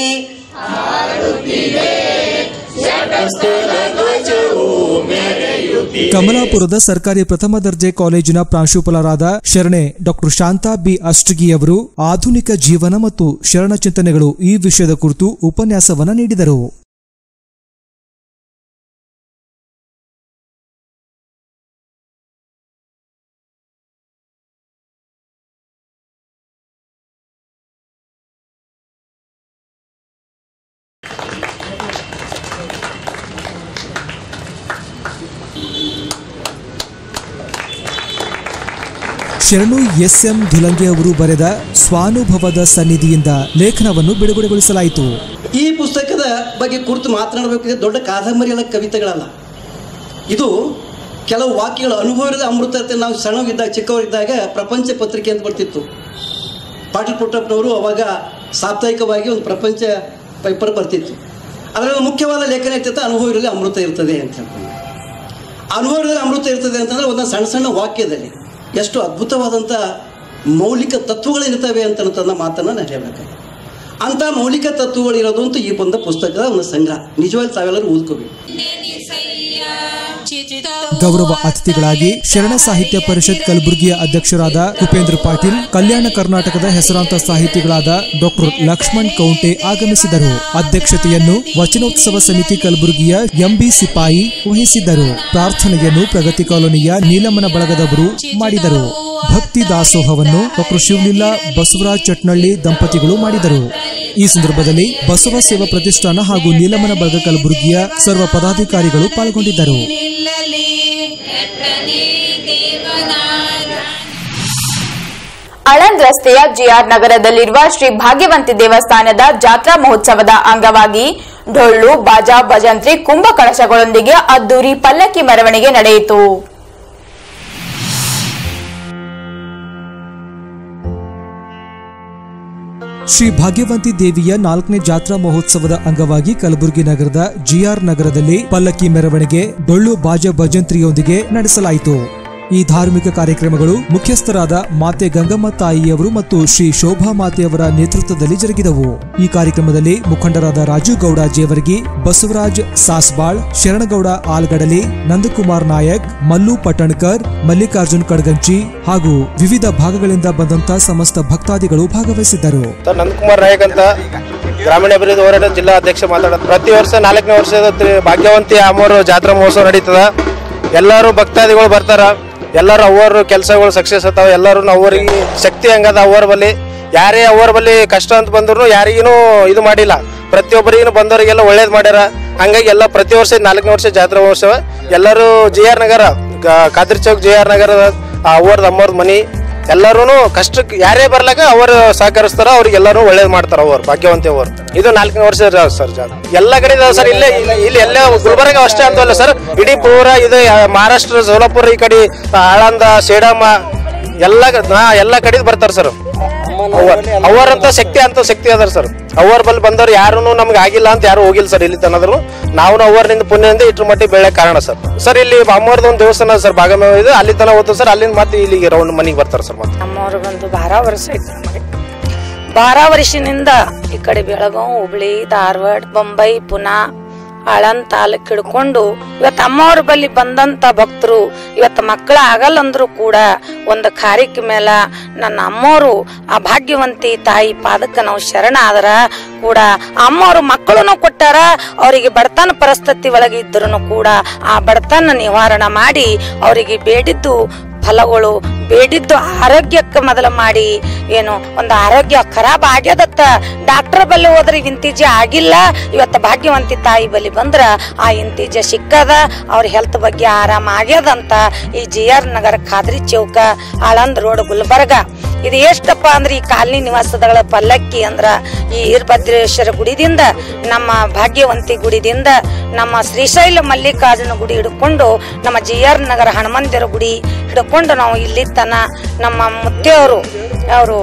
ಕಮಲಾಪುರದ ಸರ್ಕಾರಿ ಪ್ರಥಮ ದರ್ಜೆ ಕಾಲೇಜಿನ ಪ್ರಾಂಶುಪಾಲರಾದ ಶರಣೆ ಡಾಕ್ಟರ್ ಶಾಂತಾ ಬಿ ಅಷ್ಟಗಿ ಅವರು ಆಧುನಿಕ ಜೀವನ ಮತ್ತು ಶರಣ ಚಿಂತನೆಗಳು ಈ ವಿಷಯದ ಕುರಿತು ಉಪನ್ಯಾಸವನ್ನ ನೀಡಿದರು ಶರಣು ಎಸ್ ಎಂ ಧುಲಂಗೆ ಅವರು ಬರೆದ ಸ್ವಾನುಭವದ ಸನ್ನಿಧಿಯಿಂದ ಲೇಖನವನ್ನು ಬಿಡುಗಡೆಗೊಳಿಸಲಾಯಿತು ಈ ಪುಸ್ತಕದ ಬಗ್ಗೆ ಕುರಿತು ಮಾತನಾಡಬೇಕು ದೊಡ್ಡ ಕಾದಂಬರಿಗಳ ಕವಿತೆಗಳಲ್ಲ ಇದು ಕೆಲವು ವಾಕ್ಯಗಳು ಅನುಭವದ ಅಮೃತ ಅಂತ ನಾವು ಸಣ್ಣವಿದ್ದಾಗ ಚಿಕ್ಕವರಿದ್ದಾಗ ಪ್ರಪಂಚ ಪತ್ರಿಕೆ ಅಂತ ಬರ್ತಿತ್ತು ಪಾಟೀಲ್ ಪುಟ್ಟಪ್ಪನವರು ಅವಾಗ ಸಾಪ್ತಾಹಿಕವಾಗಿ ಒಂದು ಪ್ರಪಂಚ ಪೇಪರ್ ಬರ್ತಿತ್ತು ಅದರಲ್ಲಿ ಮುಖ್ಯವಾದ ಲೇಖನ ಇರ್ತಿತ್ತು ಅನುಭವದಲ್ಲಿ ಅಮೃತ ಇರ್ತದೆ ಅಂತ ಹೇಳ್ಕೊಂಡು ಅನುಭವದಲ್ಲಿ ಅಮೃತ ಇರ್ತದೆ ಅಂತಂದ್ರೆ ಒಂದೊಂದು ಸಣ್ಣ ಸಣ್ಣ ವಾಕ್ಯದಲ್ಲಿ ಎಷ್ಟು ಅದ್ಭುತವಾದಂಥ ಮೌಲಿಕ ತತ್ವಗಳಿರ್ತವೆ ಅಂತ ಮಾತನ್ನು ನಾನು ಹೇಳಬೇಕಾಗಿದೆ ಅಂಥ ಮೌಲಿಕ ತತ್ವಗಳು ಇರೋದು ಅಂತ ಈ ಬಂದ ಪುಸ್ತಕದ ಒಂದು ಸಂಗ್ರಹ ನಿಜವಾಗಿ ತಾವೆಲ್ಲರೂ ಓದ್ಕೋಬೇಕು ಗೌರವ ಅತಿಥಿಗಳಾಗಿ ಶರಣ ಸಾಹಿತ್ಯ ಪರಿಷತ್ ಕಲಬುರಗಿಯ ಅಧ್ಯಕ್ಷರಾದ ಉಪೇಂದ್ರ ಪಾಟೀಲ್ ಕಲ್ಯಾಣ ಕರ್ನಾಟಕದ ಹೆಸರಾಂತ ಸಾಹಿತಿಗಳಾದ ಡಾಕ್ಟರ್ ಲಕ್ಷ್ಮಣ್ ಕೌಂಟೆ ಆಗಮಿಸಿದರು ಅಧ್ಯಕ್ಷತೆಯನ್ನು ವಚನೋತ್ಸವ ಸಮಿತಿ ಕಲಬುರಗಿಯ ಎಂಬಿ ಸಿಪಾಯಿ ವಹಿಸಿದ್ದರು ಪ್ರಾರ್ಥನೆಯನ್ನು ಪ್ರಗತಿ ಕಾಲೋನಿಯ ನೀಲಮ್ಮನ ಬಳಗದವರು ಮಾಡಿದರು ಭಕ್ತಿ ದಾಸೋಹವನ್ನು ಡಾಕ್ಟರ್ ಶಿವಲೀಲಾ ಬಸವರಾಜ್ ಚಟ್ನಳ್ಳಿ ದಂಪತಿಗಳು ಮಾಡಿದರು ಈ ಸಂದರ್ಭದಲ್ಲಿ ಬಸವ ಸೇವಾ ಪ್ರತಿಷ್ಠಾನ ಹಾಗೂ ನೀಲಮ್ಮನ ಬಳಗ ಕಲಬುರಗಿಯ ಸರ್ವ ಪದಾಧಿಕಾರಿಗಳು ಪಾಲ್ಗೊಂಡಿದ್ದರು ಆಳಂದ್ ರಸ್ತೆಯ ಜಿಆರ್ ನಗರದಲ್ಲಿರುವ ಶ್ರೀ ಭಾಗ್ಯವಂತಿ ದೇವಸ್ಥಾನದ ಜಾತ್ರಾ ಮಹೋತ್ಸವದ ಅಂಗವಾಗಿ ಡೊಳ್ಳು ಬಾಜಾ ಭಜಂತ್ರಿ ಕುಂಭ ಕಳಶಗಳೊಂದಿಗೆ ಅದ್ದೂರಿ ಪಲ್ಲಕ್ಕಿ ಮೆರವಣಿಗೆ ನಡೆಯಿತು ಶ್ರೀ ಭಾಗ್ಯವಂತಿ ದೇವಿಯ ನಾಲ್ಕನೇ ಜಾತ್ರಾ ಮಹೋತ್ಸವದ ಅಂಗವಾಗಿ ಕಲಬುರಗಿ ನಗರದ ಜಿಆರ್ ನಗರದಲ್ಲಿ ಪಲ್ಲಕ್ಕಿ ಮೆರವಣಿಗೆ ಡೊಳ್ಳು ಬಾಜ ಭಜಂತ್ರಿಯೊಂದಿಗೆ ನಡೆಸಲಾಯಿತು ಈ ಧಾರ್ಮಿಕ ಕಾರ್ಯಕ್ರಮಗಳು ಮುಖ್ಯಸ್ಥರಾದ ಮಾತೆ ಗಂಗಮ್ಮ ತಾಯಿಯವರು ಮತ್ತು ಶ್ರೀ ಶೋಭಾ ಮಾತೆಯವರ ನೇತೃತ್ವದಲ್ಲಿ ಜರುಗಿದವು ಈ ಕಾರ್ಯಕ್ರಮದಲ್ಲಿ ಮುಖಂಡರಾದ ರಾಜು ಗೌಡ ಜೇವರ್ಗಿ ಬಸವರಾಜ್ ಸಾಸ್ಬಾಳ್ ಶರಣಗೌಡ ಆಲ್ಗಡಲಿ ನಂದಕುಮಾರ್ ನಾಯಕ್ ಮಲ್ಲು ಪಟಣ್ಕರ್ ಮಲ್ಲಿಕಾರ್ಜುನ್ ಕಡ್ಗಂಚಿ ಹಾಗೂ ವಿವಿಧ ಭಾಗಗಳಿಂದ ಬಂದಂತ ಸಮಸ್ತ ಭಕ್ತಾದಿಗಳು ಭಾಗವಹಿಸಿದ್ದರು ಸರ್ ನಂದಕುಮಾರ್ ನಾಯಕ್ ಅಂತ ಗ್ರಾಮೀಣ ಅಭಿವೃದ್ಧಿ ಹೋರಾಟ ಜಿಲ್ಲಾ ಅಧ್ಯಕ್ಷ ಮಾತಾಡೋದು ಪ್ರತಿ ವರ್ಷ ನಾಲ್ಕನೇ ವರ್ಷದ ತ್ರಿ- ಭಾಗ್ಯವಂತಿ ಅಮ್ಮವರು ಜಾತ್ರಾ ಮಹೋತ್ಸವ ನಡೀತದ ಎಲ್ಲರೂ ಭಕ್ತಾದಿಗಳು ಬರ್ತಾರ ಎಲ್ಲರೂ ಅವ್ರ ಕೆಲಸಗಳು ಸಕ್ಸಸ್ ಆಗ್ತಾವ ಎಲ್ಲರೂ ಅವ್ರಿಗೆ ಶಕ್ತಿ ಹಂಗದ ಅವ್ರ ಬಲ್ಲಿ ಯಾರೇ ಅವ್ರ ಬಲ್ಲಿ ಕಷ್ಟ ಅಂತ ಬಂದ್ರು ಯಾರಿಗೂ ಇದು ಮಾಡಿಲ್ಲ ಪ್ರತಿಯೊಬ್ಬರಿಗೂ ಬಂದವರಿಗೆಲ್ಲ ಒಳ್ಳೇದು ಮಾಡ್ಯಾರ ಹಂಗಾಗಿ ಎಲ್ಲ ಪ್ರತಿ ವರ್ಷ ನಾಲ್ಕನೇ ವರ್ಷ ಜಾತ್ರಾ ಮಹೋತ್ಸವ ಎಲ್ಲರೂ ಜಿ ಆರ್ ನಗರ ಗ- ಖಾದ್ರಿ ಚೌಕ್ ಜಿ ಆರ್ ನಗರದ ಅವ್ರದ್ದು ಅಮ್ಮವ್ರದ್ದು ಮನಿ ಎಲ್ಲರೂ ಕಷ್ಟಕ್ಕೆ ಯಾರೇ ಬರ್ಲಾಕ ಅವರು ಸಹಕರಿಸ್ತಾರ ಅವ್ರಿಗೆ ಎಲ್ಲರೂ ಒಳ್ಳೇದು ಮಾಡ್ತಾರ ಅವ್ರು ಭಾಗ್ಯವಂತಿ ಅವರು ಇದು ನಾಲ್ಕನೇ ವರ್ಷ ಇದಾವ್ ಸರ್ ಜಾಗ ಎಲ್ಲ ಕಡೆ ಇದಾವ ಸರ್ ಇಲ್ಲೇ ಇಲ್ಲಿ- ಇಲ್ಲಿ ಎಲ್ಲ ಗುಲ್ಬರ್ಗ ಅಷ್ಟೇ ಅಂತಲ್ಲ ಸರ್ ಇಡೀ ಪೂರ ಇದು ಯಾ- ಮಹಾರಾಷ್ಟ್ರ ಸೋಲಾಪುರ ಈ ಕಡೆ ಆಳಂದ ಸೇಡಮ್ಮ ಎಲ್ಲ ಹಾ ಎಲ್ಲ ಕಡೆ ಬರ್ತಾರ ಸರ್ ಅವರಂತ ಶಕ್ತಿ ಅಂತ ಶಕ್ತಿ ಅದಾರ ಸರ್ ಅವ್ರ ಬಲ್ಲಿ ಬಂದವ್ರು ಯಾರು ನಮ್ಗೆ ಆಗಿಲ್ಲ ಅಂತ ಯಾರು ಹೋಗಿಲ್ಲ ಸರ್ ಇಲ್ಲಿ ತನದ್ರು ನಾವು ಅವರಿಂದ ಪುಣ್ಯದಿಂದ ಇಟ್ರ ಮಟ್ಟಿಗೆ ಬೆಳೆ ಕಾರಣ ಸರ್ ಸರ್ ಇಲ್ಲಿ ಅಮ್ಮವ್ರದ್ದು ಒಂದು ದೇವಸ್ಥಾನ ಸರ್ ಭಾಗಮೇ ಇದೆ ಅಲ್ಲಿ ತನ ಹೋಗ್ತದೆ ಸರ್ ಅಲ್ಲಿಂದ ಮತ್ತೆ ಇಲ್ಲಿಗೆ ರೌಂಡ್ ಮನೆಗೆ ಬರ್ತಾರೆ ಸರ್ ಮತ್ತೆ ನಮ್ಮವ್ರು ಬಂದು ಬಾರ ವರ್ಷ ಆಯ್ತು ನಮಗೆ ಬಾರ ವರ್ಷನಿಂದ ಈ ಕಡೆ ಬೆಳಗಾವ್ ಹುಬ್ಳಿ ಧಾರವಾಡ ಬೊಂಬೈ ಪುನಾ ಆಳಂದ್ ತಾಲೂಕ್ ಹಿಡ್ಕೊಂಡು ಇವತ್ತು ಅಮ್ಮವ್ರ ಬಳಿ ಬಂದಂತ ಭಕ್ತರು ಇವತ್ತು ಮಕ್ಕಳ ಆಗಲ್ಲಂದ್ರು ಕೂಡ ಒಂದು ಕಾರ್ಯಕ್ಕೆ ಮೇಲ ನನ್ನ ಅಮ್ಮವರು ಆ ಭಾಗ್ಯವಂತಿ ತಾಯಿ ಪಾದಕ್ಕೆ ನಾವು ಶರಣ ಆದ್ರ ಕೂಡ ಅಮ್ಮವರು ಮಕ್ಕಳನ್ನು ಕೊಟ್ಟಾರ ಅವರಿಗೆ ಬಡತನ ಪರಿಸ್ಥಿತಿ ಒಳಗೆ ಇದ್ರೂ ಕೂಡ ಆ ಬಡತನ ನಿವಾರಣೆ ಮಾಡಿ ಅವರಿಗೆ ಬೇಡಿದ್ದು ಫಲಗಳು ಬೇಡಿದ್ದು ಆರೋಗ್ಯಕ್ಕೆ ಮೊದಲು ಮಾಡಿ ಏನು ಒಂದು ಆರೋಗ್ಯ ಖರಾಬ್ ಆಗ್ಯದತ್ತ ಡಾಕ್ಟರ್ ಬಲ್ಲಿ ಹೋದ್ರೆ ಇಂತಿಜ ಆಗಿಲ್ಲ ಇವತ್ತು ಭಾಗ್ಯವಂತಿ ತಾಯಿ ಬಲಿ ಬಂದ್ರ ಆ ಇಂತಿಜ ಸಿಕ್ಕದ ಅವ್ರ ಹೆಲ್ತ್ ಬಗ್ಗೆ ಆರಾಮ ಆಗ್ಯದಂತ ಈ ಜಿ ಆರ್ ನಗರ ಖಾದ್ರಿ ಚೌಕ ಆಳಂದ್ ರೋಡ್ ಗುಲ್ಬರ್ಗ ಇದು ಎಷ್ಟಪ್ಪ ಅಂದ್ರೆ ಈ ಕಾಲನಿ ನಿವಾಸದಗಳ ಪಲ್ಲಕ್ಕಿ ಅಂದ್ರ ಈ ವೀರಭದ್ರೇಶ್ವರ ಗುಡಿದಿಂದ ನಮ್ಮ ಭಾಗ್ಯವಂತಿ ಗುಡಿದಿಂದ ನಮ್ಮ ಶ್ರೀಶೈಲ ಮಲ್ಲಿಕಾರ್ಜುನ ಗುಡಿ ಹಿಡ್ಕೊಂಡು ನಮ್ಮ ಜಿ ಆರ್ ನಗರ ಹನುಮಂದಿರ ಗುಡಿ ಹಿಡ್ಕೊಂಡು ನಾವು ಇಲ್ಲಿ ತನ ನಮ್ಮ ಮುತ್ತೆಯವರು ಅವರು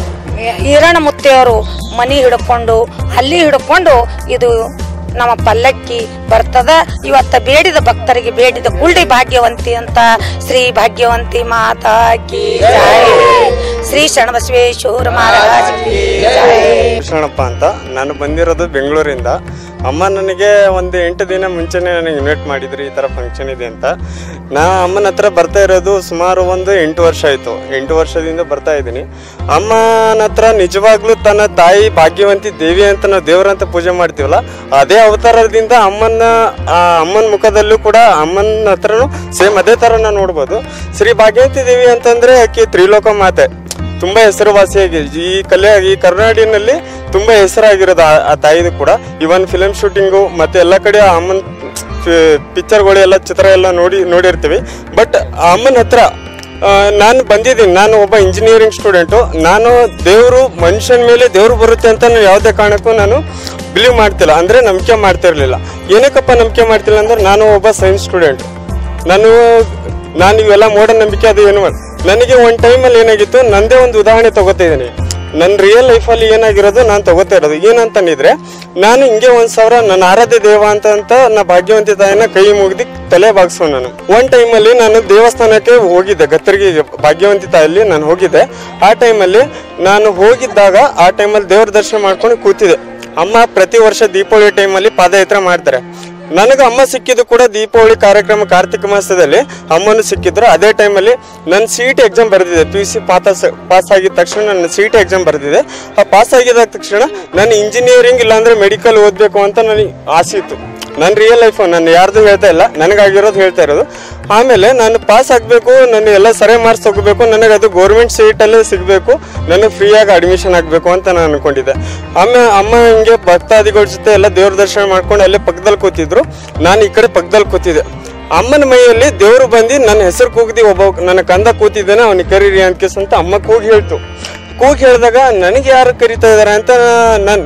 ಈರಣ್ಣ ಮುತ್ತೆಯವರು ಮನಿ ಹಿಡ್ಕೊಂಡು ಅಲ್ಲಿ ಹಿಡ್ಕೊಂಡು ಇದು ನಮ್ಮ ಪಲ್ಲಕ್ಕಿ ಬರ್ತದ ಇವತ್ತ ಬೇಡಿದ ಭಕ್ತರಿಗೆ ಬೇಡಿದ ಕುಳ್ಳಿ ಭಾಗ್ಯವಂತಿ ಅಂತ ಶ್ರೀ ಭಾಗ್ಯವಂತಿ ಮಾತಾ ಕಿ ಜೈ ಶ್ರೀ ಶರಣಬಸವೇಶ್ವರ ಮಹಾರಾಜ್ ಕಿ ಜೈ ಕೃಷ್ಣಪ್ಪ ಅಂತ ನಾನು ಬಂದಿರೋದು ಬೆಂಗಳೂರಿಂದ ಅಮ್ಮ ನನಗೆ ಒಂದು ಎಂಟು ದಿನ ಮುಂಚೆನೆ ನನಗೆ ಇನ್ವೈಟ್ ಮಾಡಿದ್ರು ಈ ಥರ ಫಂಕ್ಷನ್ ಇದೆ ಅಂತ ನಾ ಅಮ್ಮನ ಹತ್ರ ಬರ್ತಾ ಇರೋದು ಸುಮಾರು ಒಂದು ಎಂಟು ವರ್ಷ ಆಯಿತು ಎಂಟು ವರ್ಷದಿಂದ ಬರ್ತಾ ಇದ್ದೀನಿ ಅಮ್ಮನ ಹತ್ರ ನಿಜವಾಗ್ಲೂ ತನ್ನ ತಾಯಿ ಭಾಗ್ಯವಂತಿ ದೇವಿ ಅಂತ ನಾವು ದೇವರಂತ ಪೂಜೆ ಮಾಡ್ತೀವಲ್ಲ ಅದೇ ಅವತಾರದಿಂದ ಅಮ್ಮನ ಆ ಅಮ್ಮನ ಮುಖದಲ್ಲೂ ಕೂಡ ಅಮ್ಮನ ಹತ್ರನೂ ಸೇಮ್ ಅದೇ ಥರ ನಾವು ನೋಡ್ಬೋದು ಶ್ರೀ ಭಾಗ್ಯವಂತಿ ದೇವಿ ಅಂತಂದರೆ ಆಕೆ ತ್ರಿಲೋಕ ಮಾತೆ ತುಂಬಾ ಹೆಸರುವಾಸಿಯಾಗಿ ಈ ಕಲೆ ಈ ಕರ್ನಾಡಿನಲ್ಲಿ ತುಂಬಾ ಹೆಸರಾಗಿರೋದು ಆ- ಆ ತಾಯಿದು ಕೂಡ ಇವನ್ ಫಿಲಮ್ ಶೂಟಿಂಗು ಮತ್ತೆ ಎಲ್ಲ ಕಡೆ ಆ ಅಮ್ಮನ ಪಿಕ್ಚರ್ಗಳು ಎಲ್ಲ ಚಿತ್ರ ಎಲ್ಲ ನೋಡಿ ನೋಡಿರ್ತೀವಿ ಬಟ್ ಆ ಅಮ್ಮನ ಹತ್ರ ಆ, ನಾನು ಬಂದಿದ್ದೀನಿ ನಾನು ಒಬ್ಬ ಇಂಜಿನಿಯರಿಂಗ್ ಸ್ಟೂಡೆಂಟು ನಾನು ದೇವರು ಮನುಷ್ಯನ ಮೇಲೆ ದೇವ್ರು ಬರುತ್ತೆ ಅಂತ ನಾನು ಯಾವುದೇ ಕಾರಣಕ್ಕೂ ನಾನು ಬಿಲೀವ್ ಮಾಡ್ತಿಲ್ಲ ಅಂದರೆ ನಂಬಿಕೆ ಮಾಡ್ತಿರ್ಲಿಲ್ಲ ಏನಕ್ಕಪ್ಪ ನಂಬಿಕೆ ಮಾಡ್ತಿಲ್ಲ ಅಂದ್ರೆ ನಾನು ಒಬ್ಬ ಸೈನ್ಸ್ ಸ್ಟೂಡೆಂಟ್ ನಾನು ನಾನು ಇವೆಲ್ಲ ಮೂಢನಂಬಿಕೆ ಅದು ಏನು ಮಾಡ್- ನನಗೆ ಒಂದು ಟೈಮಲ್ಲಿ ಏನಾಗಿತ್ತು ನಂದೇ ಒಂದು ಉದಾಹರಣೆ ತಗೋತಾ ಇದ್ದೀನಿ ನನ್ನ ರಿಯಲ್ ಲೈಫಲ್ಲಿ ಏನಾಗಿರೋದು ನಾನು ತಗೋತಾ ಇರೋದು ಏನಂತಂದಿದ್ರೆ ನಾನು ಹಿಂಗೆ ಒಂದು ಸಾವಿರ ನನ್ನ ಆರಾಧ್ಯ ದೇವ ಅಂತ ಅಂತ ನಾ ಭಾಗ್ಯವಂತಿ ತಾಯಿನ ಕೈ ಮುಗಿದು ತಲೆ ಬಾಗಿಸೋ ನಾನು ಒಂದು ಟೈಮಲ್ಲಿ ನಾನು ದೇವಸ್ಥಾನಕ್ಕೆ ಹೋಗಿದ್ದೆ ಗತ್ತರಿಗೆ ಭಾಗ್ಯವಂತಿ ತಾಯಲ್ಲಿ ನಾನು ಹೋಗಿದ್ದೆ ಆ ಟೈಮಲ್ಲಿ ನಾನು ಹೋಗಿದ್ದಾಗ ಆ ಟೈಮಲ್ಲಿ ದೇವ್ರ ದರ್ಶನ ಮಾಡ್ಕೊಂಡು ಕೂತಿದ್ದೆ ಅಮ್ಮ ಪ್ರತಿ ವರ್ಷ ದೀಪಾವಳಿ ಟೈಮಲ್ಲಿ ಪಾದಯಾತ್ರೆ ಮಾಡ್ತಾರೆ ನನಗೆ ಅಮ್ಮ ಸಿಕ್ಕಿದ್ದು ಕೂಡ ದೀಪಾವಳಿ ಕಾರ್ಯಕ್ರಮ ಕಾರ್ತಿಕ ಮಾಸದಲ್ಲಿ ಅಮ್ಮನು ಸಿಕ್ಕಿದ್ರು ಅದೇ ಟೈಮಲ್ಲಿ ನನ್ನ ಸಿ ಟಿ ಎಕ್ಸಾಮ್ ಬರೆದಿದೆ P U C pass pass ಆಗಿದ ತಕ್ಷಣ ನನ್ನ ಸಿ ಟಿ ಎಕ್ಸಾಮ್ ಬರೆದಿದೆ ಆ ಪಾಸ್ ಆಗಿದ ತಕ್ಷಣ ನಾನು ಇಂಜಿನಿಯರಿಂಗ್ ಇಲ್ಲಾಂದ್ರೆ ಮೆಡಿಕಲ್ ಓದಬೇಕು ಅಂತ ನನಗೆ ಆಸೆ ಇತ್ತು ನನ್ನ ರಿಯಲ್ ಲೈಫ್ ನಾನು ಯಾರ್ದು ಹೇಳ್ತಾ ಇಲ್ಲ ನನಗಾಗಿರೋದು ಹೇಳ್ತಾ ಇರೋದು ಆಮೇಲೆ ನಾನು ಪಾಸ್ ಆಗಬೇಕು ನಾನು ಎಲ್ಲ ಸರಿ ಮಾರ್ಕ್ಸ್ ತಗೋಬೇಕು ನನಗೆ ಅದು ಗೌರ್ಮೆಂಟ್ ಸೀಟಲ್ಲೇ ಸಿಗಬೇಕು ನನಗೆ ಫ್ರೀಯಾಗಿ ಅಡ್ಮಿಷನ್ ಆಗಬೇಕು ಅಂತ ನಾನು ಅನ್ಕೊಂಡಿದ್ದೆ ಆಮೇಲೆ ಅಮ್ಮ ಹಿಂಗೆ ಭಕ್ತಾದಿಗಳ ಜೊತೆ ಎಲ್ಲ ದೇವ್ರ ದರ್ಶನ ಮಾಡ್ಕೊಂಡು ಅಲ್ಲೇ ಪಕ್ಕದಲ್ಲಿ ಕೂತಿದ್ರು ನಾನು ಈ ಕಡೆ ಪಕ್ಕದಲ್ಲಿ ಕೂತಿದ್ದೆ ಅಮ್ಮನ ಮೈಯಲ್ಲಿ ದೇವ್ರು ಬಂದು ನನ್ನ ಹೆಸರು ಕೂಗ್ದಿ ಒಬ್ಬ ನನ್ನ ಕಂದ ಕೂತಿದ್ದಾನೆ ಅವನಿಗೆ ಕರೀರಿ ಅಂತ ಅಂತ ಅಮ್ಮ ಕೂಗಿ ಹೇಳ್ತು ಕೂಗಿ ಹೇಳಿದಾಗ ನನಗೆ ಯಾರು ಕರಿತಾ ಇದಾರೆ ಅಂತ ನಾನು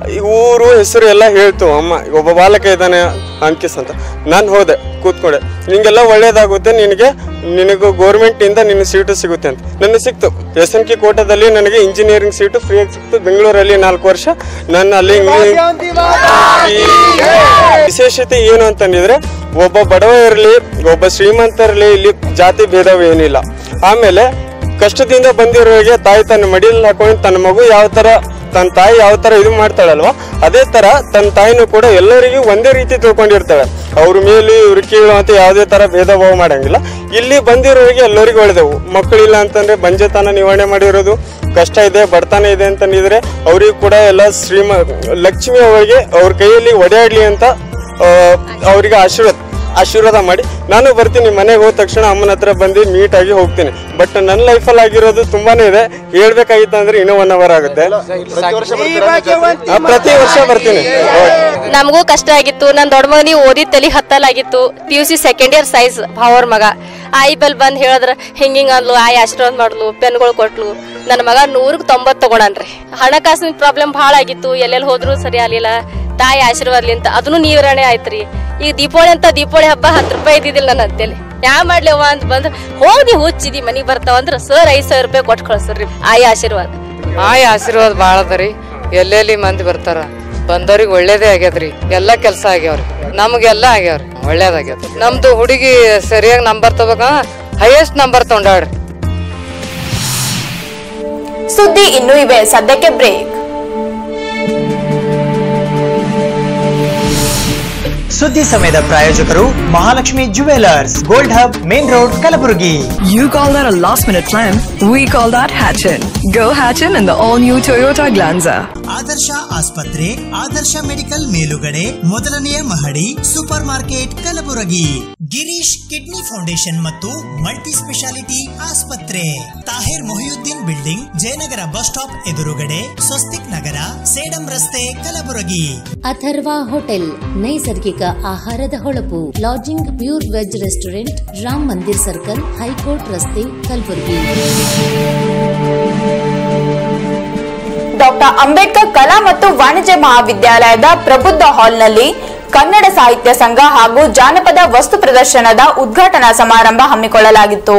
ಊರು ಹೆಸರು ಎಲ್ಲ ಹೇಳ್ತು ಅಮ್ಮ ಒಬ್ಬ ಬಾಲಕ ಇದ್ದಾನೆ ಅನ್ಕಿಸ್ ಅಂತ ನಾನು ಹೋದೆ ಕೂತ್ಕೊಂಡೆ ನಿಂಗೆಲ್ಲ ಒಳ್ಳೇದಾಗುತ್ತೆ ನಿನಗೆ ನಿನಗೆ ಗೌರ್ಮೆಂಟಿಂದ ನಿನ್ನ ಸೀಟು ಸಿಗುತ್ತೆ ಅಂತ ನನಗೆ ಸಿಕ್ತು ಎಸ್ ಎನ್ ಕೆ ಕೋಟದಲ್ಲಿ ನನಗೆ ಇಂಜಿನಿಯರಿಂಗ್ ಸೀಟು ಫ್ರೀಯಾಗಿ ಸಿಕ್ತು ಬೆಂಗಳೂರಲ್ಲಿ ನಾಲ್ಕು ವರ್ಷ ನಾನು ಅಲ್ಲಿ ಈ ವಿಶೇಷತೆ ಏನು ಅಂತಂದಿದ್ರೆ ಒಬ್ಬ ಬಡವ ಇರಲಿ ಒಬ್ಬ ಶ್ರೀಮಂತ ಇರಲಿ ಇಲ್ಲಿ ಜಾತಿ ಭೇದವು ಏನಿಲ್ಲ ಆಮೇಲೆ ಕಷ್ಟದಿಂದ ಬಂದಿರೋರಿಗೆ ತಾಯಿ ತನ್ನ ಮಡಿಯಲ್ಲಿ ಹಾಕೊಂಡು ತನ್ನ ಮಗು ಯಾವ ತರ ತನ್ನ ತಾಯಿ ಯಾವ ತರ ಇದು ಮಾಡ್ತಾಳಲ್ವಾ ಅದೇ ತರ ತನ್ನ ತಾಯಿನೂ ಕೂಡ ಎಲ್ಲರಿಗೂ ಒಂದೇ ರೀತಿ ತಿಳ್ಕೊಂಡಿರ್ತಾಳೆ ಅವ್ರ ಮೇಲೆ ಇವ್ರ ಕೀಳು ಅಂತ ಯಾವುದೇ ತರ ಭೇದ ಭಾವ ಮಾಡಂಗಿಲ್ಲ ಇಲ್ಲಿ ಬಂದಿರೋರಿಗೆ ಎಲ್ಲರಿಗೂ ಒಳ್ಳೆದವು ಮಕ್ಕಳಿಲ್ಲ ಅಂತಂದ್ರೆ ಬಂಜೆತನ ನಿವಾರಣೆ ಮಾಡಿರೋದು ಕಷ್ಟ ಇದೆ ಬಡತನ ಇದೆ ಅಂತಂದಿದ್ರೆ ಅವ್ರಿಗೂ ಕೂಡ ಎಲ್ಲ ಶ್ರೀಮ ಲಕ್ಷ್ಮಿ ಅವರಿಗೆ ಅವ್ರ ಕೈಯಲ್ಲಿ ಒಡೆಯಾಡ್ಲಿ ಅಂತ ಆ, ಅವ್ರಿಗೆ ಆಶೀರ್ವಾದ ಆಶೀರ್ವಾದ ಮಾಡಿ ನಾನು ಬರ್ತೀನಿ ಮನೆಗೆ ಹೋದ ತಕ್ಷಣ ಅಮ್ಮನ ಹತ್ರ ಬಂದು ಮೀಟ್ ಆಗಿ ಹೋಗ್ತೀನಿ ಬಟ್ ನನ್ನ ಲೈಫಲ್ಲಿ ಆಗಿರೋದು ತುಂಬಾನೇ ಇದೆ ಹೇಳ್ಬೇಕಾಗಿತ್ತು ಅಂದ್ರೆ ಇನ್ನೂ ಒನ್ ಅವರ್ ಆಗುತ್ತೆ ಆ, ಪ್ರತಿ ವರ್ಷ ಬರ್ತೀನಿ ನಮಗೂ ಕಷ್ಟ ಆಗಿತ್ತು ನನ್ನ ದೊಡ್ಡ ಮಗನಿಗೆ ಓದಿದ ತಲೆ ಹತ್ತಲಾಗಿತ್ತು P U C second year science ಭಾವರ್ ಮಗ ಆಯಿ ಬಲ್ ಬಂದ್ ಹೇಳಿದ್ರ ಹಿಂಗ ಹಿಂಗ ಅಂದ್ಲು ಆಯಿ ಆಶೀರ್ವಾದ ಮಾಡ್ಲು ಪೆನ್ಗಳು ಕೊಟ್ಲು ನನ್ನ ಮಗ ನೂರಕ್ಕೆ ತೊಂಬತ್ತು ತಗೊಂಡನ್ರಿ ಹಣಕಾಸಿನ ಪ್ರಾಬ್ಲಮ್ ಭಾಳ ಆಗಿತ್ತು ಎಲ್ಲೆಲ್ಲಿ ಹೋದ್ರು ಸರಿ ಆಗ್ಲಿಲ್ಲ ತಾಯಿ ಆಶೀರ್ವಾದ್ಲಿಂತ ಅದನ್ನು ನೀವರಣೆ ಆಯ್ತ್ರಿ ಈಗ ದೀಪಾವಳಿ ಅಂತ ದೀಪಾವಳಿ ಹಬ್ಬ ಹತ್ತು ರೂಪಾಯಿ ಇದ್ದಿದ್ದಿಲ್ಲ ನನ್ನ ಅಂತೇಳಿ ಯಾ ಮಾಡ್ಲಿವ ಅಂತ ಬಂದ್ರ ಹೋಗಿ ಹುಚ್ಚಿದಿ ಮನಿಗ್ ಬರ್ತಾವ ಅಂದ್ರ ಸರ್ ಐದ್ ಸಾವಿರ ರೂಪಾಯಿ ಕೊಟ್ಟು ಕಳ್ಸ್ರಿ ಆಯಿ ಆಶೀರ್ವಾದ ಆಯ್ ಆಶೀರ್ವಾದ ಭಾಳ ಅದರಿ ಎಲ್ಲೆಲ್ಲಿ ಮಂದಿ ಬರ್ತಾರ ಬಂದವ್ರಿಗೆ ಒಳ್ಳೇದೇ ಆಗ್ಯದ್ರಿ ಎಲ್ಲಾ ಕೆಲಸ ಆಗ್ಯಾವ್ರಿ ನಮ್ಗೆಲ್ಲ ಆಗ್ಯಾವ್ರಿ ಒಳ್ಳೇದಾಗ್ಯದ ನಮ್ದು ಹುಡುಗಿ ಸರಿಯಾಗಿ ನಂಬರ್ ತಗೋಬೇಕ ಹೈಯೆಸ್ಟ್ ನಂಬರ್ ತಗೊಂಡಾಳ್ರಿ ಸುದ್ದಿ ಇನ್ನೂ ಇವೆ ಸದ್ಯಕ್ಕೆ ಬ್ರೇಕ್ ಸುದ್ದಿ ಸಮಯದ ಪ್ರಾಯೋಜಕರು Mahalakshmi jewellers gold hub main road Kalaburagi You call that a last minute plan? We call that Hatchin. Go Hatchin in the all new Toyota Glanza. Adarsh ಆಸ್ಪತ್ರೆ ಆದರ್ಶ ಮೆಡಿಕಲ್ ಮೇಲುಗಡೆ ಮೊದಲನೆಯ ಮಹಡಿ super market Kalaburagi Girish kidney foundation ಮತ್ತು ಮಲ್ಟಿ ಸ್ಪೆಷಾಲಿಟಿ ಆಸ್ಪತ್ರೆ Tahir Mohiuddin building Jayanagar bus stop ಎದುರುಗಡೆ ಸ್ವಸ್ತಿಕ್ ನಗರ ಸೇಡಂ ರಸ್ತೆ Kalaburagi Atharva hotel ನೈಸರ್ಗಿಕ ಆಹಾರದ ಹೊಳಪು lodging pure veg restaurant Ram Mandir circle high court ರಸ್ತೆ ಕಲಬುರಗಿ ಡಾಕ್ಟರ್ ಅಂಬೇಡ್ಕರ್ ಕಲಾ ಮತ್ತು ವಾಣಿಜ್ಯ ಮಹಾವಿದ್ಯಾಲಯದ ಪ್ರಬುದ್ಧ ಹಾಲ್ನಲ್ಲಿ ಕನ್ನಡ ಸಾಹಿತ್ಯ ಸಂಘ ಹಾಗೂ ಜಾನಪದ ವಸ್ತು ಪ್ರದರ್ಶನದ ಉದ್ಘಾಟನಾ ಸಮಾರಂಭ ಹಮ್ಮಿಕೊಳ್ಳಲಾಗಿತ್ತು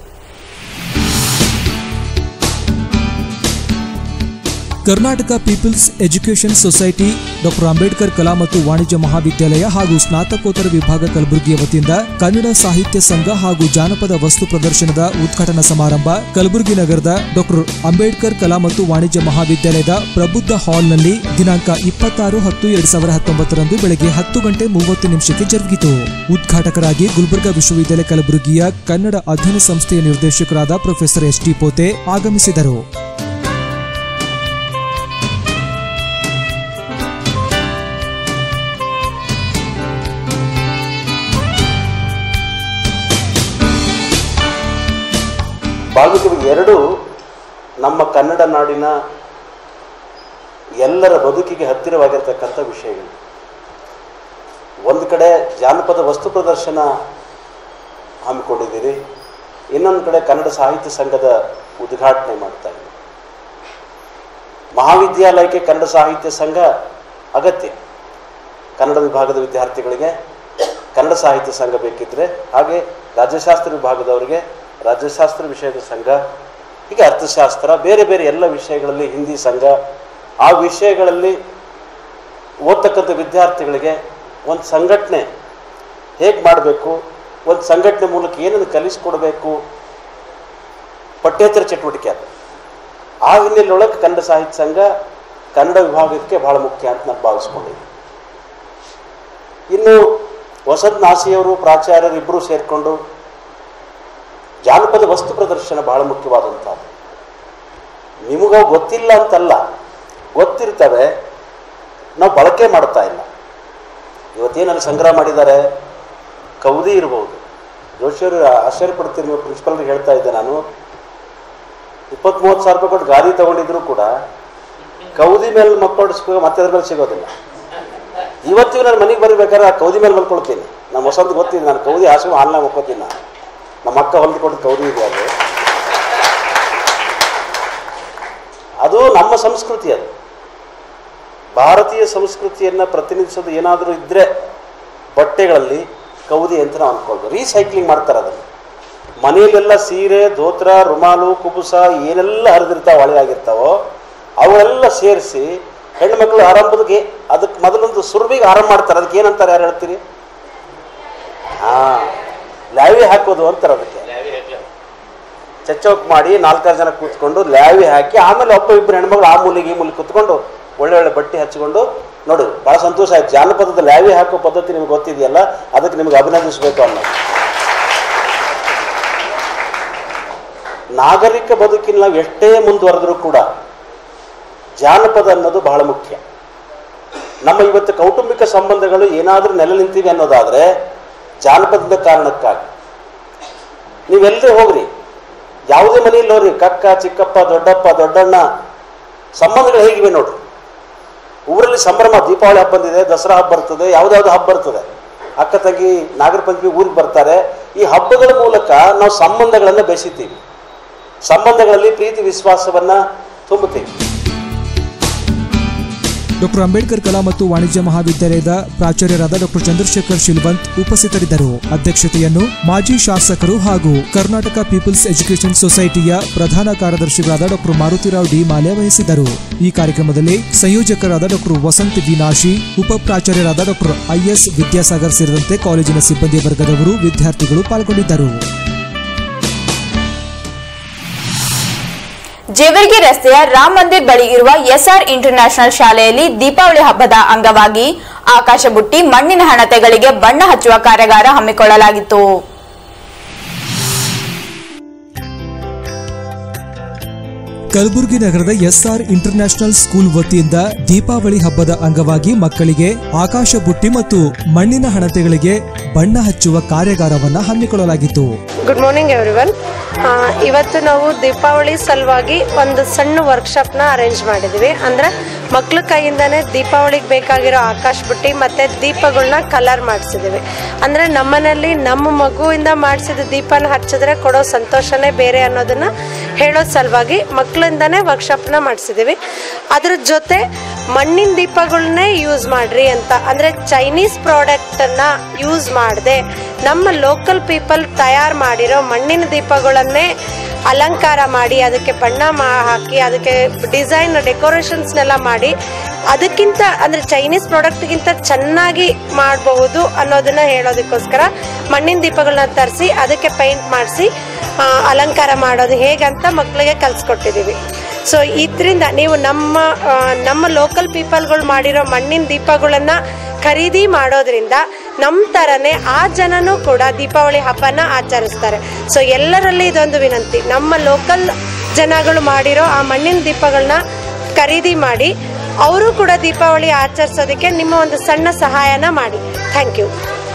Karnataka people's education society doctor Ambedkar ಕಲಾ ಮತ್ತು ವಾಣಿಜ್ಯ ಮಹಾವಿದ್ಯಾಲಯ ಹಾಗೂ ಸ್ನಾತಕೋತ್ತರ ವಿಭಾಗ ಕಲಬುರಗಿಯ ವತಿಯಿಂದ ಕನ್ನಡ ಸಾಹಿತ್ಯ ಸಂಘ ಹಾಗೂ ಜಾನಪದ ವಸ್ತು ಪ್ರದರ್ಶನದ ಉದ್ಘಾಟನಾ ಸಮಾರಂಭ ಕಲಬುರಗಿ ನಗರದ ಡಾಕ್ಟರ್ ಅಂಬೇಡ್ಕರ್ ಕಲಾ ಮತ್ತು ವಾಣಿಜ್ಯ ಮಹಾವಿದ್ಯಾಲಯದ ಪ್ರಬುದ್ಧ ಹಾಲ್ನಲ್ಲಿ ದಿನಾಂಕ ಇಪ್ಪತ್ತಾರು ಹತ್ತು ಎರಡ್ ಸಾವಿರದ ಹತ್ತೊಂಬತ್ತರಂದು ಬೆಳಗ್ಗೆ ಹತ್ತು ಗಂಟೆ ಮೂವತ್ತು ನಿಮಿಷಕ್ಕೆ ಜರುಗಿತು ಉದ್ಘಾಟಕರಾಗಿ ಗುಲ್ಬರ್ಗಾ ವಿಶ್ವವಿದ್ಯಾಲಯ ಕಲಬುರಗಿಯ ಕನ್ನಡ ಅಧ್ಯಯನ ಸಂಸ್ಥೆಯ ನಿರ್ದೇಶಕರಾದ ಪ್ರೊಫೆಸರ್ ಎಸ್ ಟಿ ಪೋತೆ ಆಗಮಿಸಿದರು ಬಾಲ್ಮೀಕಿ ಎರಡು ನಮ್ಮ ಕನ್ನಡ ನಾಡಿನ ಎಲ್ಲರ ಬದುಕಿಗೆ ಹತ್ತಿರವಾಗಿರ್ತಕ್ಕಂಥ ವಿಷಯಗಳು ಒಂದು ಕಡೆ ಜಾನಪದ ವಸ್ತು ಪ್ರದರ್ಶನ ಹಮ್ಮಿಕೊಂಡಿದ್ದೀರಿ ಇನ್ನೊಂದು ಕಡೆ ಕನ್ನಡ ಸಾಹಿತ್ಯ ಸಂಘದ ಉದ್ಘಾಟನೆ ಮಾಡ್ತಾ ಇದ್ದೀವಿ ಮಹಾವಿದ್ಯಾಲಯಕ್ಕೆ ಕನ್ನಡ ಸಾಹಿತ್ಯ ಸಂಘ ಅಗತ್ಯ ಕನ್ನಡ ವಿಭಾಗದ ವಿದ್ಯಾರ್ಥಿಗಳಿಗೆ ಕನ್ನಡ ಸಾಹಿತ್ಯ ಸಂಘ ಬೇಕಿದ್ರೆ ಹಾಗೆ ರಾಜ್ಯಶಾಸ್ತ್ರ ವಿಭಾಗದವರಿಗೆ ರಾಜ್ಯಶಾಸ್ತ್ರ ವಿಷಯದ ಸಂಘ ಹೀಗೆ ಅರ್ಥಶಾಸ್ತ್ರ ಬೇರೆ ಬೇರೆ ಎಲ್ಲ ವಿಷಯಗಳಲ್ಲಿ ಹಿಂದಿ ಸಂಘ ಆ ವಿಷಯಗಳಲ್ಲಿ ಓದ್ತಕ್ಕಂಥ ವಿದ್ಯಾರ್ಥಿಗಳಿಗೆ ಒಂದು ಸಂಘಟನೆ ಹೇಗೆ ಮಾಡಬೇಕು ಒಂದು ಸಂಘಟನೆ ಮೂಲಕ ಏನನ್ನು ಕಲಿಸ್ಕೊಡ್ಬೇಕು ಪಠ್ಯೇತರ ಚಟುವಟಿಕೆ ಅದು ಆ ಹಿನ್ನೆಲೆಯೊಳಗೆ ಕನ್ನಡ ಸಾಹಿತ್ಯ ಸಂಘ ಕನ್ನಡ ವಿಭಾಗಕ್ಕೆ ಬಹಳ ಮುಖ್ಯ ಅಂತ ನಾನು ಭಾವಿಸ್ಕೊಂಡಿದ್ದೀನಿ ಇನ್ನು ವಸಂತ್ ನಾಸಿಯವರು ಪ್ರಾಚಾರ್ಯರು ಇಬ್ಬರು ಸೇರಿಕೊಂಡು ಜಾನಪದ ವಸ್ತು ಪ್ರದರ್ಶನ ಬಹಳ ಮುಖ್ಯವಾದಂಥದ್ದು ನಿಮಗವು ಗೊತ್ತಿಲ್ಲ ಅಂತಲ್ಲ ಗೊತ್ತಿರ್ತವೆ ನಾವು ಬಳಕೆ ಮಾಡ್ತಾ ಇಲ್ಲ ಇವತ್ತೇನಲ್ಲಿ ಸಂಗ್ರಹ ಮಾಡಿದ್ದಾರೆ ಕೌದಿ ಇರ್ಬೋದು ಜೋಶಿಯವರು ಆಶ್ಚರ್ಯ ಪಡ್ತೀರಿ ನೀವು ಪ್ರಿನ್ಸಿಪಲ್ಗೆ ಹೇಳ್ತಾ ಇದ್ದೆ ನಾನು ಇಪ್ಪತ್ತ್ ಮೂವತ್ತು ಸಾವಿರ ರೂಪಾಯಿ ಕೊಟ್ಟು ಗಾಡಿ ತಗೊಂಡಿದ್ರು ಕೂಡ ಕೌದಿ ಮೇಲೆ ಮಕ್ಕಳು ಮತ್ತೆ ಅದ್ರ ಮೇಲೆ ಸಿಗೋದಿಲ್ಲ ಇವತ್ತಿಗೂ ನಾನು ಮನೆಗೆ ಬರಬೇಕಾದ್ರೆ ಆ ಕೌದಿ ಮೇಲೆ ಮಲ್ಕೊಳ್ತೀನಿ ನಮ್ಮ ಹೊಸದು ಗೊತ್ತಿದೆ ನಾನು ಕೌದಿ ಹಾಸಿಗೆ ಹಾಲ್ನಾಗ ಮಕ್ಕೋತೀನಿ ನಾನು ನಮ್ಮ ಅಕ್ಕ ಹೊಲ್ದು ಕೊಟ್ಟು ಕೌದಿ ಇದೆ ಅದು ಅದು ನಮ್ಮ ಸಂಸ್ಕೃತಿ ಅದು ಭಾರತೀಯ ಸಂಸ್ಕೃತಿಯನ್ನು ಪ್ರತಿನಿಧಿಸೋದು ಏನಾದರೂ ಇದ್ದರೆ ಬಟ್ಟೆಗಳಲ್ಲಿ ಕೌದಿ ಅಂತ ನಾವು ಅಂದ್ಕೊಳ್ಬೋದು ರೀಸೈಕ್ಲಿಂಗ್ ಮಾಡ್ತಾರೆ ಅದನ್ನು ಮನೆಯಲ್ಲೆಲ್ಲ ಸೀರೆ ಧೋತ್ರ ರುಮಾಲು ಕುಬುಸ ಏನೆಲ್ಲ ಹರಿದಿರ್ತಾವೆ ಹಳೆಯಾಗಿರ್ತಾವೋ ಅವೆಲ್ಲ ಸೇರಿಸಿ ಹೆಣ್ಮಕ್ಳು ಆರಂಭದಕ್ಕೆ ಅದಕ್ಕೆ ಮೊದಲೊಂದು ಸುರುವಿಗೆ ಆರಂಭ ಮಾಡ್ತಾರೆ ಅದಕ್ಕೆ ಏನಂತಾರೆ ಯಾರು ಹೇಳ್ತೀರಿ ಹಾಂ ಲ್ಯಾವಿ ಹಾಕೋದು ಅಂತಾರೆ ಅದಕ್ಕೆ ಚಚ್ಚೌಕ್ ಮಾಡಿ ನಾಲ್ಕಾರು ಜನ ಕೂತ್ಕೊಂಡು ಲ್ಯಾವಿ ಹಾಕಿ ಆಮೇಲೆ ಒಬ್ಬ ಇಬ್ಬರು ಹೆಣ್ಮಕ್ಳು ಆ ಮೂಲಿಗೆ ಈ ಮೂಲಿಗೆ ಕೂತ್ಕೊಂಡು ಒಳ್ಳೆ ಒಳ್ಳೆ ಬಟ್ಟೆ ಹಚ್ಕೊಂಡು ನೋಡು ಭಾಳ ಸಂತೋಷ ಆಯ್ತು ಜಾನಪದದ ಲ್ಯಾವಿ ಹಾಕೋ ಪದ್ಧತಿ ನಿಮ್ಗೆ ಗೊತ್ತಿದೆಯಲ್ಲ ಅದಕ್ಕೆ ನಿಮ್ಗೆ ಅಭಿನಂದಿಸಬೇಕು ಅನ್ನೋದು ನಾಗರಿಕ ಬದುಕಿನ ನಾವು ಎಷ್ಟೇ ಮುಂದುವರೆದ್ರೂ ಕೂಡ ಜಾನಪದ ಅನ್ನೋದು ಬಹಳ ಮುಖ್ಯ ನಮ್ಮ ಇವತ್ತು ಕೌಟುಂಬಿಕ ಸಂಬಂಧಗಳು ಏನಾದರೂ ನೆಲೆ ನಿಂತಿವೆ ಅನ್ನೋದಾದರೆ ಜಾನಪದದ ಕಾರಣಕ್ಕಾಗಿ ನೀವೆಲ್ಲರೂ ಹೋಗ್ರಿ ಯಾವುದೇ ಮನೆಯಲ್ಲಿ ಹೋಗ್ರಿ ಕಕ್ಕ ಚಿಕ್ಕಪ್ಪ ದೊಡ್ಡಪ್ಪ ದೊಡ್ಡಣ್ಣ ಸಂಬಂಧಗಳು ಹೇಗಿವೆ ನೋಡ್ರಿ ಊರಲ್ಲಿ ಸಂಭ್ರಮ ದೀಪಾವಳಿ ಹಬ್ಬ ಬಂದಿದೆ ದಸರಾ ಹಬ್ಬ ಬರ್ತದೆ ಯಾವುದ್ಯಾವ್ದು ಹಬ್ಬ ಬರ್ತದೆ ಅಕ್ಕ ತಂಗಿ ನಾಗರ ಪಂಚಮಿ ಊರಿಗೆ ಬರ್ತಾರೆ ಈ ಹಬ್ಬಗಳ ಮೂಲಕ ನಾವು ಸಂಬಂಧಗಳನ್ನು ಬೆಳೆಸಿದ್ದೀವಿ ಸಂಬಂಧಗಳಲ್ಲಿ ಪ್ರೀತಿ ವಿಶ್ವಾಸವನ್ನು ತುಂಬುತ್ತೀವಿ ಡಾಕ್ಟರ್ ಅಂಬೇಡ್ಕರ್ ಕಲಾ ಮತ್ತು ವಾಣಿಜ್ಯ ಮಹಾವಿದ್ಯಾಲಯದ ಪ್ರಾಚಾರ್ಯರಾದ ಡಾಕ್ಟರ್ ಚಂದ್ರಶೇಖರ್ ಶಿಲ್ವಂತ್ ಉಪಸ್ಥಿತರಿದ್ದರು ಅಧ್ಯಕ್ಷತೆಯನ್ನು ಮಾಜಿ ಶಾಸಕರು ಹಾಗೂ ಕರ್ನಾಟಕ ಪೀಪಲ್ಸ್ ಎಜುಕೇಷನ್ ಸೊಸೈಟಿಯ ಪ್ರಧಾನ ಕಾರ್ಯದರ್ಶಿಗಳಾದ ಡಾಕ್ಟರ್ ಮಾರುತಿರಾವ್ ಡಿ ಮಾಲ್ಯ ವಹಿಸಿದರು ಈ ಕಾರ್ಯಕ್ರಮದಲ್ಲಿ ಸಂಯೋಜಕರಾದ ಡಾಕ್ಟರ್ ವಸಂತ್ ವಿನಾಶಿ ಉಪ ಪ್ರಾಚಾರ್ಯರಾದ ಡಾಕ್ಟರ್ ಐಎಸ್ ವಿದ್ಯಾಸಾಗರ್ ಸೇರಿದಂತೆ ಕಾಲೇಜಿನ ಸಿಬ್ಬಂದಿ ವರ್ಗದವರು ವಿದ್ಯಾರ್ಥಿಗಳು ಪಾಲ್ಗೊಂಡಿದ್ದರು ಜೇವರ್ಗಿ ರಸ್ತೆಯ ರಾಮ್ ಮಂದಿರ್ ಬಳಿ ಇರುವ ಎಸ್ಆರ್ ಇಂಟರ್ನ್ಯಾಷನಲ್ ಶಾಲೆಯಲ್ಲಿ ದೀಪಾವಳಿ ಹಬ್ಬದ ಅಂಗವಾಗಿ ಆಕಾಶ ಬುಟ್ಟಿ ಮಣ್ಣಿನ ಹಣತೆಗಳಿಗೆ ಬಣ್ಣ ಹಚ್ಚುವ ಕಾರ್ಯಾಗಾರ ಹಮ್ಮಿಕೊಳ್ಳಲಾಗಿತ್ತು ಕಲಬುರಗಿ ನಗರದ ಎಸ್ಆರ್ ಇಂಟರ್ನ್ಯಾಷನಲ್ ಸ್ಕೂಲ್ ವತಿಯಿಂದ ದೀಪಾವಳಿ ಹಬ್ಬದ ಅಂಗವಾಗಿ ಮಕ್ಕಳಿಗೆ ಆಕಾಶ ಬುಟ್ಟಿ ಮತ್ತು ಮಣ್ಣಿನ ಹಣತೆಗಳಿಗೆ ಬಣ್ಣ ಹಚ್ಚುವ ಕಾರ್ಯಾಗಾರವನ್ನ ಹಮ್ಮಿಕೊಳ್ಳಲಾಗಿತ್ತು ಗುಡ್ ಮಾರ್ನಿಂಗ್ ಎವ್ರಿವನ್ ಇವತ್ತು ನಾವು ದೀಪಾವಳಿ ಸಲುವಾಗಿ ಒಂದು ಸಣ್ಣ ವರ್ಕ್ಶಾಪ್ನ ಅರೇಂಜ್ ಮಾಡಿದ್ವಿ ಅಂದರೆ ಮಕ್ಳ ಕೈಯಿಂದನೇ ದೀಪಾವಳಿಗೆ ಬೇಕಾಗಿರೋ ಆಕಾಶ ಬುಟ್ಟಿ ಮತ್ತು ದೀಪಗಳನ್ನ ಕಲರ್ ಮಾಡಿಸಿದ್ದೀವಿ ಅಂದರೆ ನಮ್ಮನೇಲಿ ನಮ್ಮ ಮಗುವಿಂದ ಮಾಡಿಸಿದ ದೀಪನ ಹಚ್ಚಿದ್ರೆ ಕೊಡೋ ಸಂತೋಷನೇ ಬೇರೆ ಅನ್ನೋದನ್ನು ಹೇಳೋ ಸಲುವಾಗಿ ಮಕ್ಕಳಿಂದನೇ ವರ್ಕ್ಶಾಪ್ನ ಮಾಡಿಸಿದ್ದೀವಿ ಅದ್ರ ಜೊತೆ ಮಣ್ಣಿನ ದೀಪಗಳನ್ನೇ ಯೂಸ್ ಮಾಡ್ರಿ ಅಂತ ಅಂದರೆ ಚೈನೀಸ್ ಪ್ರಾಡಕ್ಟನ್ನು ಯೂಸ್ ಮಾಡದೆ ನಮ್ಮ ಲೋಕಲ್ ಪೀಪಲ್ ತಯಾರು ಮಾಡಿರೋ ಮಣ್ಣಿನ ದೀಪಗಳನ್ನೇ ಅಲಂಕಾರ ಮಾಡಿ ಅದಕ್ಕೆ ಬಣ್ಣ ಮಾ ಹಾಕಿ ಅದಕ್ಕೆ ಡಿಸೈನ್ ಡೆಕೋರೇಷನ್ಸ್ನೆಲ್ಲ ಮಾಡಿ ಅದಕ್ಕಿಂತ ಅಂದರೆ ಚೈನೀಸ್ ಪ್ರಾಡಕ್ಟ್ಗಿಂತ ಚೆನ್ನಾಗಿ ಮಾಡಬಹುದು ಅನ್ನೋದನ್ನ ಹೇಳೋದಕ್ಕೋಸ್ಕರ ಮಣ್ಣಿನ ದೀಪಗಳನ್ನ ತರಿಸಿ ಅದಕ್ಕೆ ಪೇಂಟ್ ಮಾಡಿಸಿ ಅಲಂಕಾರ ಮಾಡೋದು ಹೇಗಂತ ಮಕ್ಕಳಿಗೆ ಕಲಿಸ್ಕೊಟ್ಟಿದ್ದೀವಿ ಸೊ ಇದರಿಂದ ನೀವು ನಮ್ಮ ಆ, ನಮ್ಮ ಲೋಕಲ್ ಪೀಪಲ್ಗಳು ಮಾಡಿರೋ ಮಣ್ಣಿನ ದೀಪಗಳನ್ನ ಖರೀದಿ ಮಾಡೋದ್ರಿಂದ ನಮ್ಮ ಥರನೇ ಆ ಜನನೂ ಕೂಡ ದೀಪಾವಳಿ ಹಬ್ಬನ ಆಚರಿಸ್ತಾರೆ ಸೊ ಎಲ್ಲರಲ್ಲಿ ಇದೊಂದು ವಿನಂತಿ ನಮ್ಮ ಲೋಕಲ್ ಜನಗಳು ಮಾಡಿರೋ ಆ ಮಣ್ಣಿನ ದೀಪಗಳನ್ನ ಖರೀದಿ ಮಾಡಿ ಅವರು ಕೂಡ ದೀಪಾವಳಿ ಆಚರಿಸೋದಕ್ಕೆ ನಿಮ್ಮ ಒಂದು ಸಣ್ಣ ಸಹಾಯನ ಮಾಡಿ ಥ್ಯಾಂಕ್ ಯು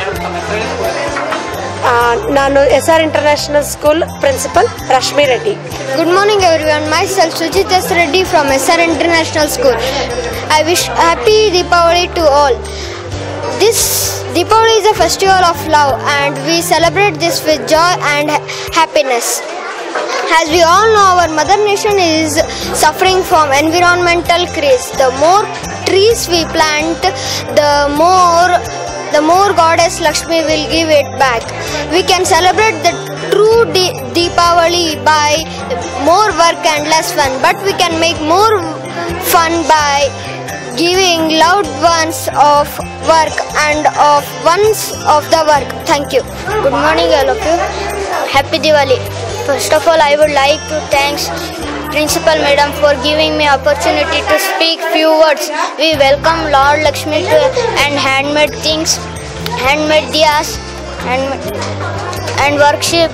ನಾನು S R international school principal Rashmi Reddy Good morning, everyone. Myself Sujit S. Reddy from SR International School. I wish happy Deepavali to all. This Deepavali is a festival of love, and we celebrate this with joy and ha- happiness. As we all know, our mother nation is suffering from environmental craze. The more trees we plant, the more the more goddess Lakshmi will give it back. We can celebrate the true De- Deepavali by more work and less fun, but we can make more fun by giving loved ones of work and of ones of the work. Thank you. Good morning, all of you. Happy Diwali. First of all, I would like to thank Principal Madam for giving me opportunity to speak few words. We welcome Lord Lakshmi to and handmade things, handmade diyas, and and worship.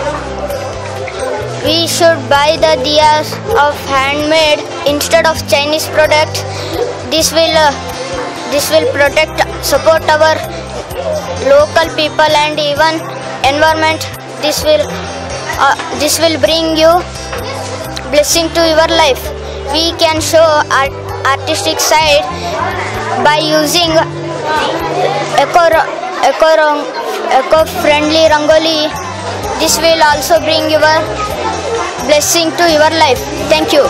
We should buy the diyas of handmade instead of Chinese products. This will uh, this will protect support our local people and even environment. This will uh, this will bring you blessing to your life. We can show art, artistic side by using eco eco eco friendly rangoli. This will also bring your blessing to your life. Thank you.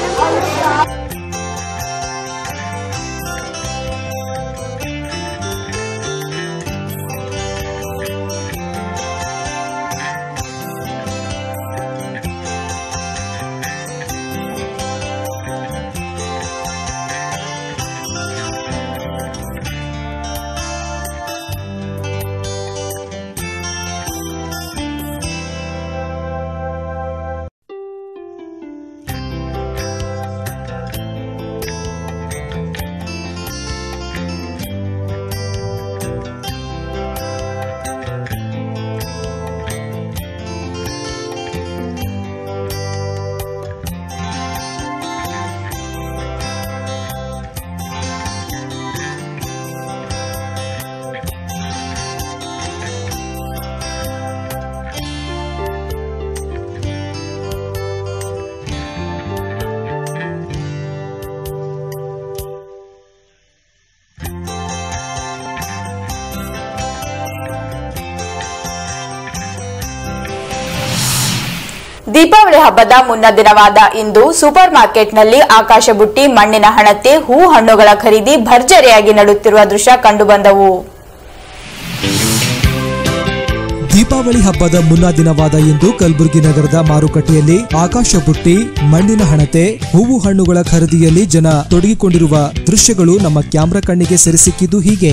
Deepavali ಹಬ್ಬದ ಮುನ್ನ ದಿನವಾದ ಇಂದು super ಮಾರ್ಕೆಟ್ನಲ್ಲಿ ಆಕಾಶ ಬುಟ್ಟಿ ಮಣ್ಣಿನ ಹಣತೆ ಹೂ ಹಣ್ಣುಗಳ ಖರೀದಿ ಭರ್ಜರಿಯಾಗಿ ನಡುತ್ತಿರುವ ದೃಶ್ಯ ಕಂಡುಬಂದವು ದೀಪಾವಳಿ ಹಬ್ಬದ ಮುನ್ನಾ ದಿನವಾದ ಇಂದು ಕಲಬುರಗಿ ನಗರದ ಮಾರುಕಟ್ಟೆಯಲ್ಲಿ ಆಕಾಶ ಬುಟ್ಟಿ ಮಣ್ಣಿನ ಹಣತೆ ಹೂವು ಹಣ್ಣುಗಳ ಖರೀದಿಯಲ್ಲಿ ಜನ ತೊಡಗಿಕೊಂಡಿರುವ ದೃಶ್ಯಗಳು ನಮ್ಮ ಕ್ಯಾಮ್ರಾ ಕಣ್ಣಿಗೆ ಸೆರೆಸಿಕ್ಕಿದ್ದು ಹೀಗೆ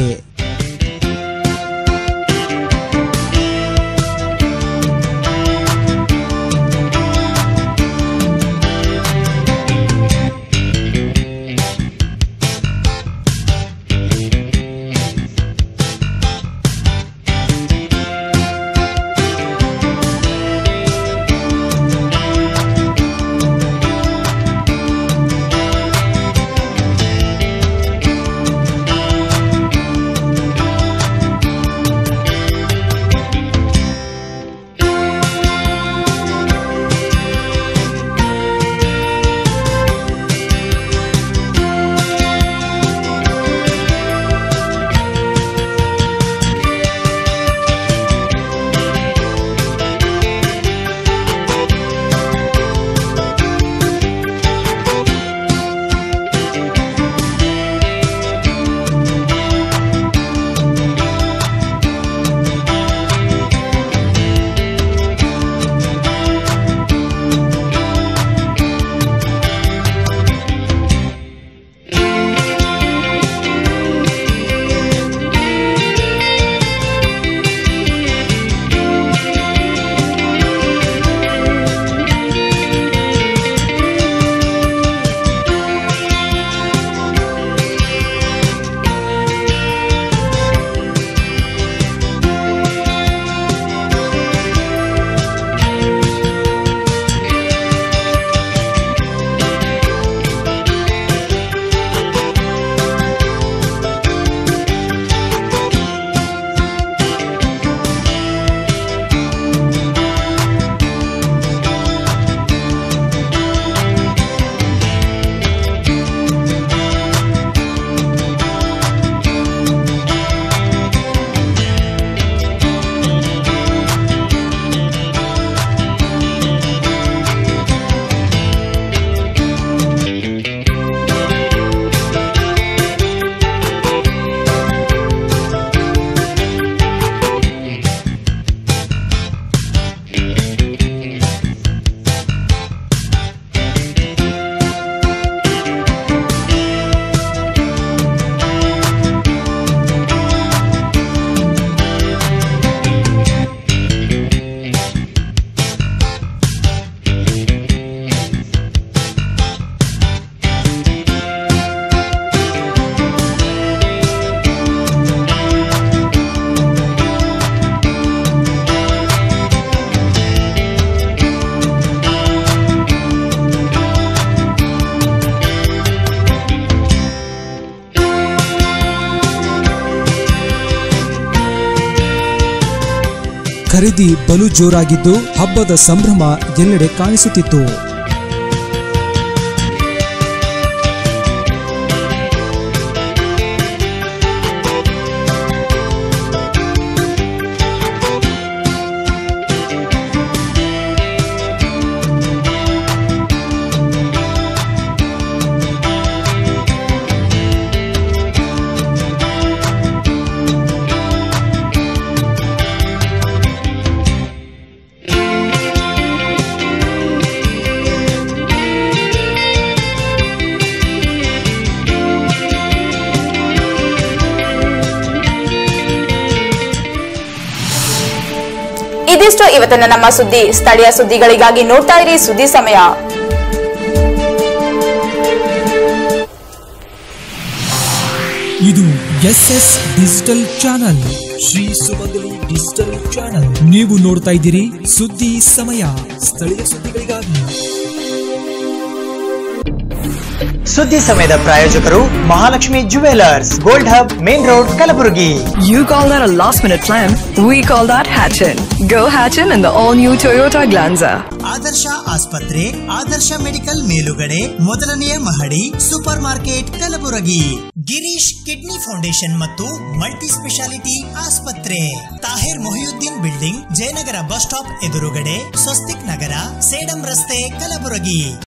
ಖರೀದಿ ಬಲು ಜೋರಾಗಿದ್ದು ಹಬ್ಬದ ಸಂಭ್ರಮ ಎಲ್ಲೆಡೆ ಕಾಣಿಸುತ್ತಿತ್ತು ಇದಿಷ್ಟು ಇವತ್ತಿನ ನಮ್ಮ ಸುದ್ದಿ ಸ್ಥಳೀಯ ಸುದ್ದಿಗಳಿಗಾಗಿ ನೋಡ್ತಾ ಇರಿ ಸುದ್ದಿ ಸಮಯ ಇದು S S digital channel Shri Sumangali digital channel ನೀವು ನೋಡ್ತಾ ಇದ್ದೀರಿ ಸುದ್ದಿ ಸಮಯ ಸ್ಥಳೀಯ ಸುದ್ದಿಗಳಿಗಾಗಿ ಸುದ್ದಿ ಸಮಯದ ಪ್ರಾಯೋಜಕರು Mahalakshmi jewellers gold hub main road Kalaburagi You call that a last minute plan? We call that Hatchin. Go Hatchin in the all new Toyota Glanza. Adarsh ಆಸ್ಪತ್ರೆ ಆದರ್ಶ ಮೆಡಿಕಲ್ ಮೇಲುಗಡೆ ಮೊದಲನೆಯ ಮಹಡಿ super market Kalaburagi Girish kidney foundation ಮತ್ತು ಮಲ್ಟಿ ಸ್ಪೆಷಾಲಿಟಿ ಆಸ್ಪತ್ರೆ Tahir Mohiuddin building Jayanagar bus stop ಎದುರುಗಡೆ ಸ್ವಸ್ತಿಕ್ ನಗರ ಸೇಡಂ ರಸ್ತೆ ಕಲಬುರಗಿ